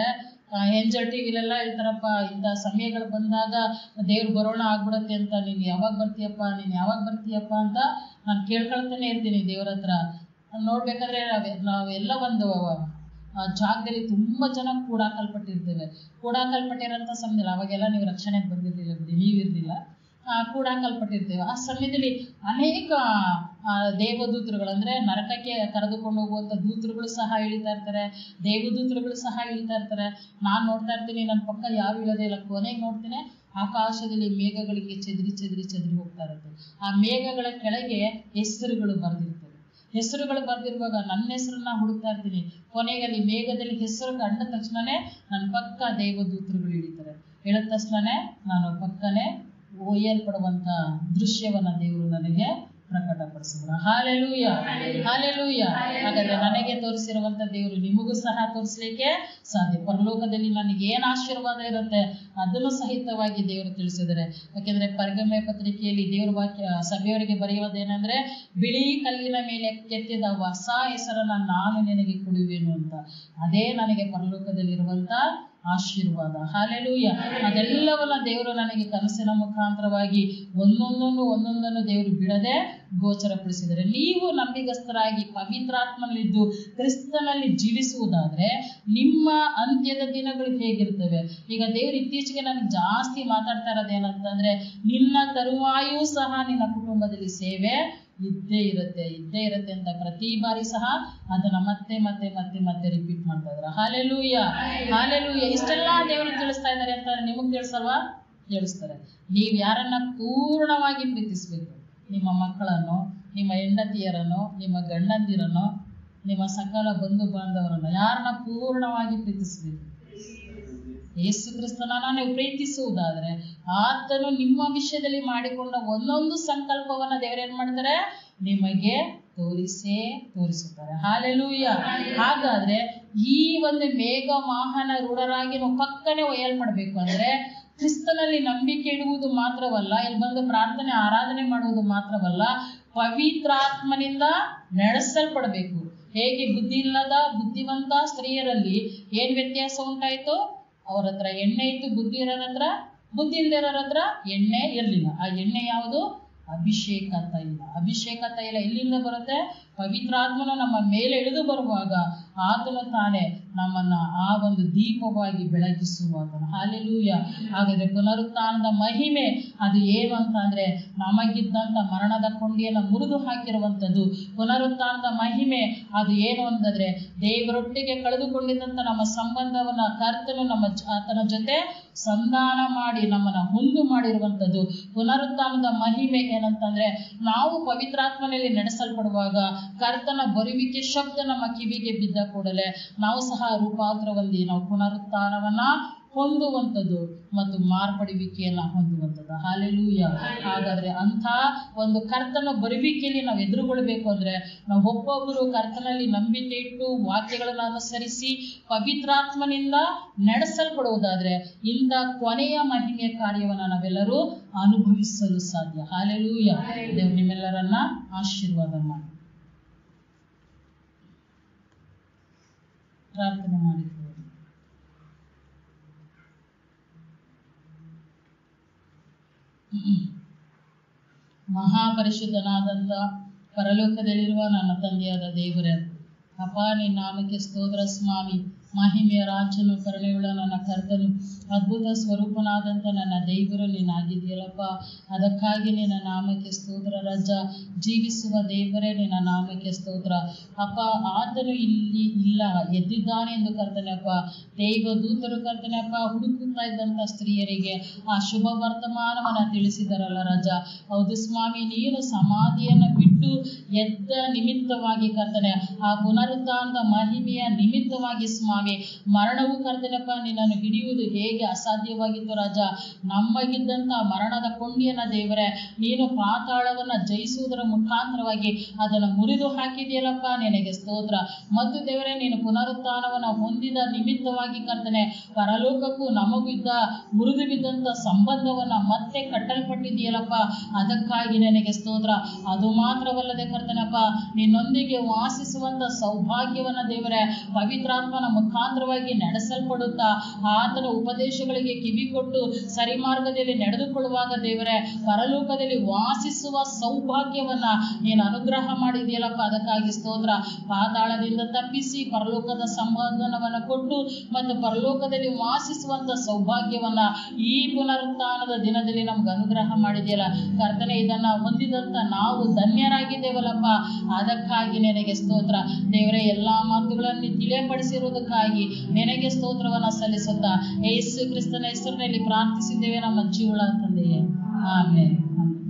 S1: ಏಂಜಲ್ ಟಿವಿಲೆಲ್ಲ ಹೇಳ್ತಾರಪ್ಪ ಇಂಥ ಸಮಯಗಳು ಬಂದಾಗ ದೇವ್ರು ಬರೋಣ ಆಗ್ಬಿಡತ್ತೆ ಅಂತ ನೀನು ಯಾವಾಗ ಬರ್ತೀಯಪ್ಪ ನೀನು ಯಾವಾಗ ಬರ್ತೀಯಪ್ಪ ಅಂತ ನಾನು ಕೇಳ್ಕೊಳ್ತಾನೆ ಇರ್ತೀನಿ ದೇವ್ರ ಹತ್ರ ನೋಡ್ಬೇಕಾದ್ರೆ ನಾವೆ ನಾವೆಲ್ಲ ಒಂದು ಆ ಜಾಗದಲ್ಲಿ ತುಂಬಾ ಜನ ಕೂಡಾಕಲ್ಪಟ್ಟಿರ್ತೇವೆ ಕೂಡಾಕಲ್ಪಟ್ಟಿರೋಂಥ ಸಮಯದಲ್ಲಿ ಅವಾಗೆಲ್ಲ ನೀವು ರಕ್ಷಣೆಗೆ ಬಂದಿರಲಿಲ್ಲ ಬಿಡಿ ನೀವಿರ್ಲಿಲ್ಲ ಆ, ಕೂಡಾಕಲ್ಪಟ್ಟಿರ್ತೇವೆ ಆ ಸಮಯದಲ್ಲಿ ಅನೇಕ ಆ, ದೇವದೂತರುಗಳು ಅಂದ್ರೆ ನರಕಕ್ಕೆ ಕರೆದುಕೊಂಡು ಹೋಗುವಂತ ದೂತರುಗಳು ಸಹ ಇಳಿತಾ ಇರ್ತಾರೆ ದೇವದೂತರುಗಳು ಸಹ ಇಳಿತಾ ಇರ್ತಾರೆ ನಾನ್ ನೋಡ್ತಾ ಇರ್ತೀನಿ ನನ್ನ ಪಕ್ಕ ಯಾರು ಇಳೋದೇ ಇಲ್ಲ ಕೊನೆಗೆ ನೋಡ್ತೀನಿ ಆಕಾಶದಲ್ಲಿ ಮೇಘಗಳಿಗೆ ಚೆದರಿ ಚೆದರಿ ಚೆದರಿ ಹೋಗ್ತಾ ಇರುತ್ತೆ ಆ ಮೇಘಗಳ ಕೆಳಗೆ ಹೆಸರುಗಳು ಬರೆದಿರ್ತವೆ ಹೆಸರುಗಳು ಬರೆದಿರುವಾಗ ನನ್ನ ಹೆಸರನ್ನ ಹುಡುಕ್ತಾ ಇರ್ತೀನಿ ಕೊನೆಗೆ ಅಲ್ಲಿ ಮೇಘದಲ್ಲಿ ಹೆಸರು ಕಂಡ ತಕ್ಷಣನೇ ನನ್ನ ಪಕ್ಕ ದೇವದೂತರುಗಳು ಇಳಿತಾರೆ ಇಳಿದ ತಕ್ಷಣನೇ ನಾನು ಪಕ್ಕನೆ ಒಯ್ಯಲ್ಪಡುವಂತ ದೃಶ್ಯವನ್ನ ದೇವರು ನನಗೆ ಪ್ರಕಟಪಡಿಸಿದ್ರು ಹಾಲೆಲೂಯ ಹಾಲೆಲೂಯ ಹಾಗಾದ್ರೆ ನನಗೆ ತೋರಿಸಿರುವಂತ ದೇವರು ನಿಮಗೂ ಸಹ ತೋರಿಸ್ಲಿಕ್ಕೆ ಸಾಧ್ಯ ಪರಲೋಕದಲ್ಲಿ ನನಗೆ ಏನ್ ಆಶೀರ್ವಾದ ಇರುತ್ತೆ ಅದನ್ನು ಸಹಿತವಾಗಿ ದೇವರು ತಿಳಿಸಿದ್ದಾರೆ ಯಾಕೆಂದ್ರೆ ಪರಗಮೆ ಪತ್ರಿಕೆಯಲ್ಲಿ ದೇವರ ವಾಕ್ಯ ಸಭೆಯವರಿಗೆ ಬರೆಯುವುದೇನೆಂದ್ರೆ ಬಿಳಿ ಕಲ್ಲಿನ ಮೇಲೆ ಕೆತ್ತಿದ ಹೊಸ ಹೆಸರನ್ನ ನಾನು ನಿನಗೆ ಕೊಡುವೆನು ಅಂತ ಅದೇ ನನಗೆ ಪರಲೋಕದಲ್ಲಿರುವಂತ ಆಶೀರ್ವಾದ ಹಾಲೆಲೂಯ ಅದೆಲ್ಲವನ್ನ ದೇವರು ನನಗೆ ಕನಸಿನ ಮುಖಾಂತರವಾಗಿ ಒಂದೊಂದನ್ನು ಒಂದೊಂದನ್ನು ದೇವರು ಬಿಡದೆ ಗೋಚರಪಡಿಸಿದರೆ ನೀವು ನಂಬಿಗಸ್ತರಾಗಿ ಪವಿತ್ರಾತ್ಮನಲ್ಲಿದ್ದು ಕ್ರಿಸ್ತನಲ್ಲಿ ಜೀವಿಸುವುದಾದ್ರೆ ನಿಮ್ಮ ಅಂತ್ಯದ ದಿನಗಳು ಹೇಗಿರ್ತವೆ ಈಗ ದೇವರು ಇತ್ತೀಚೆಗೆ ನನಗೆ ಜಾಸ್ತಿ ಮಾತಾಡ್ತಾ ಇರೋದು ಏನಂತಂದ್ರೆ ನಿನ್ನ ತರುವಾಯೂ ಸಹ ನಿನ್ನ ಕುಟುಂಬದಲ್ಲಿ ಸೇವೆ ಇದ್ದೇ ಇರುತ್ತೆ ಇದ್ದೇ ಇರುತ್ತೆ ಅಂತ ಪ್ರತಿ ಬಾರಿ ಸಹ ಅದನ್ನ ಮತ್ತೆ ಮತ್ತೆ ಮತ್ತೆ ಮತ್ತೆ ರಿಪೀಟ್ ಮಾಡ್ತಾ ಇದಾರೆ ಹಾಲೆಲೂಯ ಹಾಲೆಲೂಯ ಇಷ್ಟೆಲ್ಲ ದೇವರು ತಿಳಿಸ್ತಾ ಇದ್ದಾರೆ ಅಂತ ನಿಮಗ್ ತಿಳಿಸಲ್ವಾ ತಿಳಿಸ್ತಾರೆ ನೀವ್ ಯಾರನ್ನ ಪೂರ್ಣವಾಗಿ ಪ್ರೀತಿಸ್ಬೇಕು ನಿಮ್ಮ ಮಕ್ಕಳನ್ನು ನಿಮ್ಮ ಹೆಂಡತಿಯರನ್ನು ನಿಮ್ಮ ಗಂಡಂದಿರನ್ನು ನಿಮ್ಮ ಸಕಲ ಬಂಧು ಬಾಂಧವರನ್ನು ಯಾರನ್ನ ಪೂರ್ಣವಾಗಿ ಪ್ರೀತಿಸ್ಬೇಕು ಯೇಸು ಕ್ರಿಸ್ತನನ್ನ ನೀವು ಪ್ರೀತಿಸುವುದಾದ್ರೆ ಆತನು ನಿಮ್ಮ ವಿಷಯದಲ್ಲಿ ಮಾಡಿಕೊಂಡ ಒಂದೊಂದು ಸಂಕಲ್ಪವನ್ನ ದೇವರೇನ್ ಮಾಡ್ತಾರೆ ನಿಮಗೆ ತೋರಿಸೇ ತೋರಿಸುತ್ತಾರೆ ಹಾಲೆಲೂಯ ಹಾಗಾದ್ರೆ ಈ ಒಂದು ಮೇಘ ವಾಹನ ರೂಢರಾಗಿ ನಾವು ಪಕ್ಕನೆ ಒಯ್ಯಲ್ಪಡ್ಬೇಕು ಅಂದ್ರೆ ಕ್ರಿಸ್ತನಲ್ಲಿ ನಂಬಿಕೆ ಇಡುವುದು ಮಾತ್ರವಲ್ಲ ಇಲ್ಲಿ ಬಂದು ಪ್ರಾರ್ಥನೆ ಆರಾಧನೆ ಮಾಡುವುದು ಮಾತ್ರವಲ್ಲ ಪವಿತ್ರಾತ್ಮನಿಂದ ನಡೆಸಲ್ಪಡಬೇಕು ಹೇಗೆ ಬುದ್ಧಿ ಇಲ್ಲದ ಬುದ್ಧಿವಂತ ಸ್ತ್ರೀಯರಲ್ಲಿ ಏನ್ ವ್ಯತ್ಯಾಸ ಉಂಟಾಯ್ತು ಅವ್ರ ಹತ್ರ ಎಣ್ಣೆ ಇತ್ತು ಬುದ್ಧಿ ಇರೋರ ಹತ್ರ ಬುದ್ಧಿ ಇಲ್ದಿರೋರ ಹತ್ರ ಎಣ್ಣೆ ಇರಲಿಲ್ಲ ಆ ಎಣ್ಣೆ ಯಾವುದು ಅಭಿಷೇಕ ತೈಲ ಅಭಿಷೇಕ ತೈಲ ಎಲ್ಲಿಂದ ಬರುತ್ತೆ ಪವಿತ್ರಾತ್ಮನು ನಮ್ಮ ಮೇಲೆ ಇಳಿದು ಬರುವಾಗ ಆತನು ತಾನೇ ನಮ್ಮನ್ನ ಆ ಒಂದು ದೀಪವಾಗಿ ಬೆಳಗಿಸುವಾತನು ಹಾಲೆಲೂಯ ಹಾಗಾದ್ರೆ ಪುನರುತ್ಥಾನದ ಮಹಿಮೆ ಅದು ಏನು ಅಂತ ಅಂದ್ರೆ ನಮಗಿದ್ದಂತ ಮರಣದ ಕೊಂಡಿಯನ್ನ ಮುರಿದು ಹಾಕಿರುವಂಥದ್ದು ಪುನರುತ್ಥಾನದ ಮಹಿಮೆ ಅದು ಏನು ಅಂತಂದ್ರೆ ದೇವರೊಟ್ಟಿಗೆ ಕಳೆದುಕೊಂಡಿದ್ದಂತ ನಮ್ಮ ಸಂಬಂಧವನ್ನ ಕರ್ತನು ನಮ್ಮ ಜ- ಆತನ ಜೊತೆ ಸಂಧಾನ ಮಾಡಿ ನಮ್ಮನ್ನ ಹೊಂದು ಮಾಡಿರುವಂಥದ್ದು ಪುನರುತ್ಥಾನದ ಮಹಿಮೆ ಏನಂತಂದ್ರೆ ನಾವು ಪವಿತ್ರಾತ್ಮನಲ್ಲಿ ನಡೆಸಲ್ಪಡುವಾಗ ಕರ್ತನ ಬರುವಿಕೆ ಶಬ್ದ ನಮ್ಮ ಕಿವಿಗೆ ಬಿದ್ದ ಕೂಡಲೇ ನಾವು ಸಹ ರೂಪಾಂತರ ಹೊಂದಿ ನಾವು ಪುನರುತ್ಥಾನವನ್ನ ಹೊಂದುವಂಥದ್ದು ಮತ್ತು ಮಾರ್ಪಡುವಿಕೆಯನ್ನ ಹೊಂದುವಂಥದ್ದು ಹಾಲೆಲೂಯ ಹಾಗಾದ್ರೆ ಅಂಥ ಒಂದು ಕರ್ತನ ಬರುವಿಕೆಯಲ್ಲಿ ನಾವು ಎದುರುಗೊಳ್ಬೇಕು ಅಂದ್ರೆ ನಾವು ಒಬ್ಬೊಬ್ಬರು ಕರ್ತನಲ್ಲಿ ನಂಬಿಕೆ ಇಟ್ಟು ವಾಕ್ಯಗಳನ್ನು ಅನುಸರಿಸಿ ಪವಿತ್ರಾತ್ಮನಿಂದ ನಡೆಸಲ್ಪಡುವುದಾದ್ರೆ ಇಂಥ ಕೊನೆಯ ಮಹಿಮೆಯ ಕಾರ್ಯವನ್ನ ನಾವೆಲ್ಲರೂ ಅನುಭವಿಸಲು ಸಾಧ್ಯ ಹಾಲೆಲೂಯ ದೇವ್ರು ನಿಮ್ಮೆಲ್ಲರನ್ನ ಆಶೀರ್ವಾದ ಮಾಡಿ ಪ್ರಾರ್ಥನೆ ಮಾಡಿಕೊಳ್ಳೋಣ ಮಹಾಪರಿಶುದ್ಧನಾದಂಥ ಪರಲೋಕದಲ್ಲಿರುವ ನನ್ನ ತಂದೆಯಾದ ದೇವರೇ ಅಪ್ಪ ನಿನ್ನ ನಾಮಕ್ಕೆ ಸ್ತೋತ್ರ ಸ್ವಾಮಿ ಮಹಿಮೆಯ ರಾಜನು ಕರುಣೆಯುಳ್ಳ ನನ್ನ ಕರ್ತನು ಅದ್ಭುತ ಸ್ವರೂಪನಾದಂಥ ನನ್ನ ದೇವರು ನೀನಾಗಿದೆಯಲ್ಲಪ್ಪ ಅದಕ್ಕಾಗಿ ನಿನ್ನ ನಾಮಕ್ಕೆ ಸ್ತೋತ್ರ ರಜ ಜೀವಿಸುವ ದೇವರೇ ನಿನ್ನ ನಾಮಕ್ಕೆ ಸ್ತೋತ್ರ ಅಪ್ಪ ಆತನು ಇಲ್ಲಿ ಇಲ್ಲ ಎದ್ದಿದ್ದಾನೆ ಎಂದು ಕರ್ತನೆಯಪ್ಪ ದೈವ ದೂತರು ಕರ್ತನೆಯಪ್ಪ ಹುಡುಕುತ್ತಾ ಇದ್ದಂಥ ಸ್ತ್ರೀಯರಿಗೆ ಆ ಶುಭ ವರ್ತಮಾನವನ್ನ ತಿಳಿಸಿದರಲ್ಲ ರಜ ಹೌದು ಸ್ವಾಮಿ ನೀನು ಸಮಾಧಿಯನ್ನು ಬಿಟ್ಟು ಎದ್ದ ನಿಮಿತ್ತವಾಗಿ ಕರ್ತನೆ ಆ ಪುನರುತ್ಥಾನದ ಮಹಿಮೆಯ ನಿಮಿತ್ತವಾಗಿ ಸ್ವಾಮಿ ಮರಣವು ಕರ್ತನೆಪ್ಪ ನಿನ್ನನ್ನು ಹಿಡಿಯುವುದು ಹೇಗೆ ಮಾನವರಿಗೆ ಅಸಾಧ್ಯವಾಗಿತ್ತು ರಾಜ ನಮಗಿದ್ದಂಥ ಮರಣದ ಕೊಂಡಿಯನ್ನ ದೇವರೇ ನೀನು ಪಾತಾಳವನ್ನ ಜಯಿಸುವುದರ ಮುಖಾಂತರವಾಗಿ ಅದನ್ನು ಮುರಿದು ಹಾಕಿದೆಯಲ್ಲಪ್ಪ ನಿನಗೆ ಸ್ತೋತ್ರ ಮತ್ತು ದೇವರೇ ನೀನು ಪುನರುತ್ಥಾನವನ್ನ ಹೊಂದಿದ ನಿಮಿತ್ತವಾಗಿ ಕರ್ತನೆ ಪರಲೋಕಕ್ಕೂ ನಮಗೂ ಇದ್ದ ಮುರಿದು ಬಿದ್ದಂಥ ಸಂಬಂಧವನ್ನ ಮತ್ತೆ ಕಟ್ಟಲ್ಪಟ್ಟಿದೆಯಲ್ಲಪ್ಪ ಅದಕ್ಕಾಗಿ ನನಗೆ ಸ್ತೋತ್ರ ಅದು ಮಾತ್ರವಲ್ಲದೆ ಕರ್ತನಪ್ಪ ನಿನ್ನೊಂದಿಗೆ ವಾಸಿಸುವಂತ ಸೌಭಾಗ್ಯವನ್ನ ದೇವರೇ ಪವಿತ್ರಾತ್ಮನ ಮುಖಾಂತರವಾಗಿ ನಡೆಸಲ್ಪಡುತ್ತಾ ಆತನ ಉಪದೇಶಗಳಿಗೆ ಕಿವಿ ಕೊಟ್ಟು ಸರಿ ಮಾರ್ಗದಲ್ಲಿ ನಡೆದುಕೊಳ್ಳುವಾಗ ದೇವರೇ ಪರಲೋಕದಲ್ಲಿ ವಾಸಿಸುವ ಸೌಭಾಗ್ಯವನ್ನ ನೀನು ಅನುಗ್ರಹ ಮಾಡಿದೆಯಲ್ಲಪ್ಪ ಅದಕ್ಕಾಗಿ ಸ್ತೋತ್ರ ಪಾತಾಳದಿಂದ ತಪ್ಪಿಸಿ ಪರಲೋಕದ ಸಂಬಂಧನವನ್ನ ಕೊಟ್ಟು ಮತ್ತು ಪರಲೋಕದಲ್ಲಿ ವಾಸಿಸುವಂತ ಸೌಭಾಗ್ಯವನ್ನ ಈ ಪುನರುತ್ಥಾನದ ದಿನದಲ್ಲಿ ನಮ್ಗೆ ಅನುಗ್ರಹ ಮಾಡಿದೆಯಲ್ಲ ಕರ್ತನೆ ಇದನ್ನ ಹೊಂದಿದಂತ ನಾವು ಧನ್ಯರಾಗಿದ್ದೇವಲ್ಲಪ್ಪ ಅದಕ್ಕಾಗಿ ನಿನಗೆ ಸ್ತೋತ್ರ ದೇವರೇ ಎಲ್ಲಾ ಮಾತುಗಳನ್ನು ತಿಳಿಯಪಡಿಸಿರುವುದಕ್ಕಾಗಿ ನಿನಗೆ ಸ್ತೋತ್ರವನ್ನ ಸಲ್ಲಿಸುತ್ತಾ ಯೇಸು ಕ್ರಿಸ್ತನ ಹೆಸರಿನಲ್ಲಿ ಪ್ರಾರ್ಥಿಸಿದ್ದೇವೆ ನಮ್ಮ ಜೀವಳ ತಂದೆಯೇ ಆಮೇಲೆ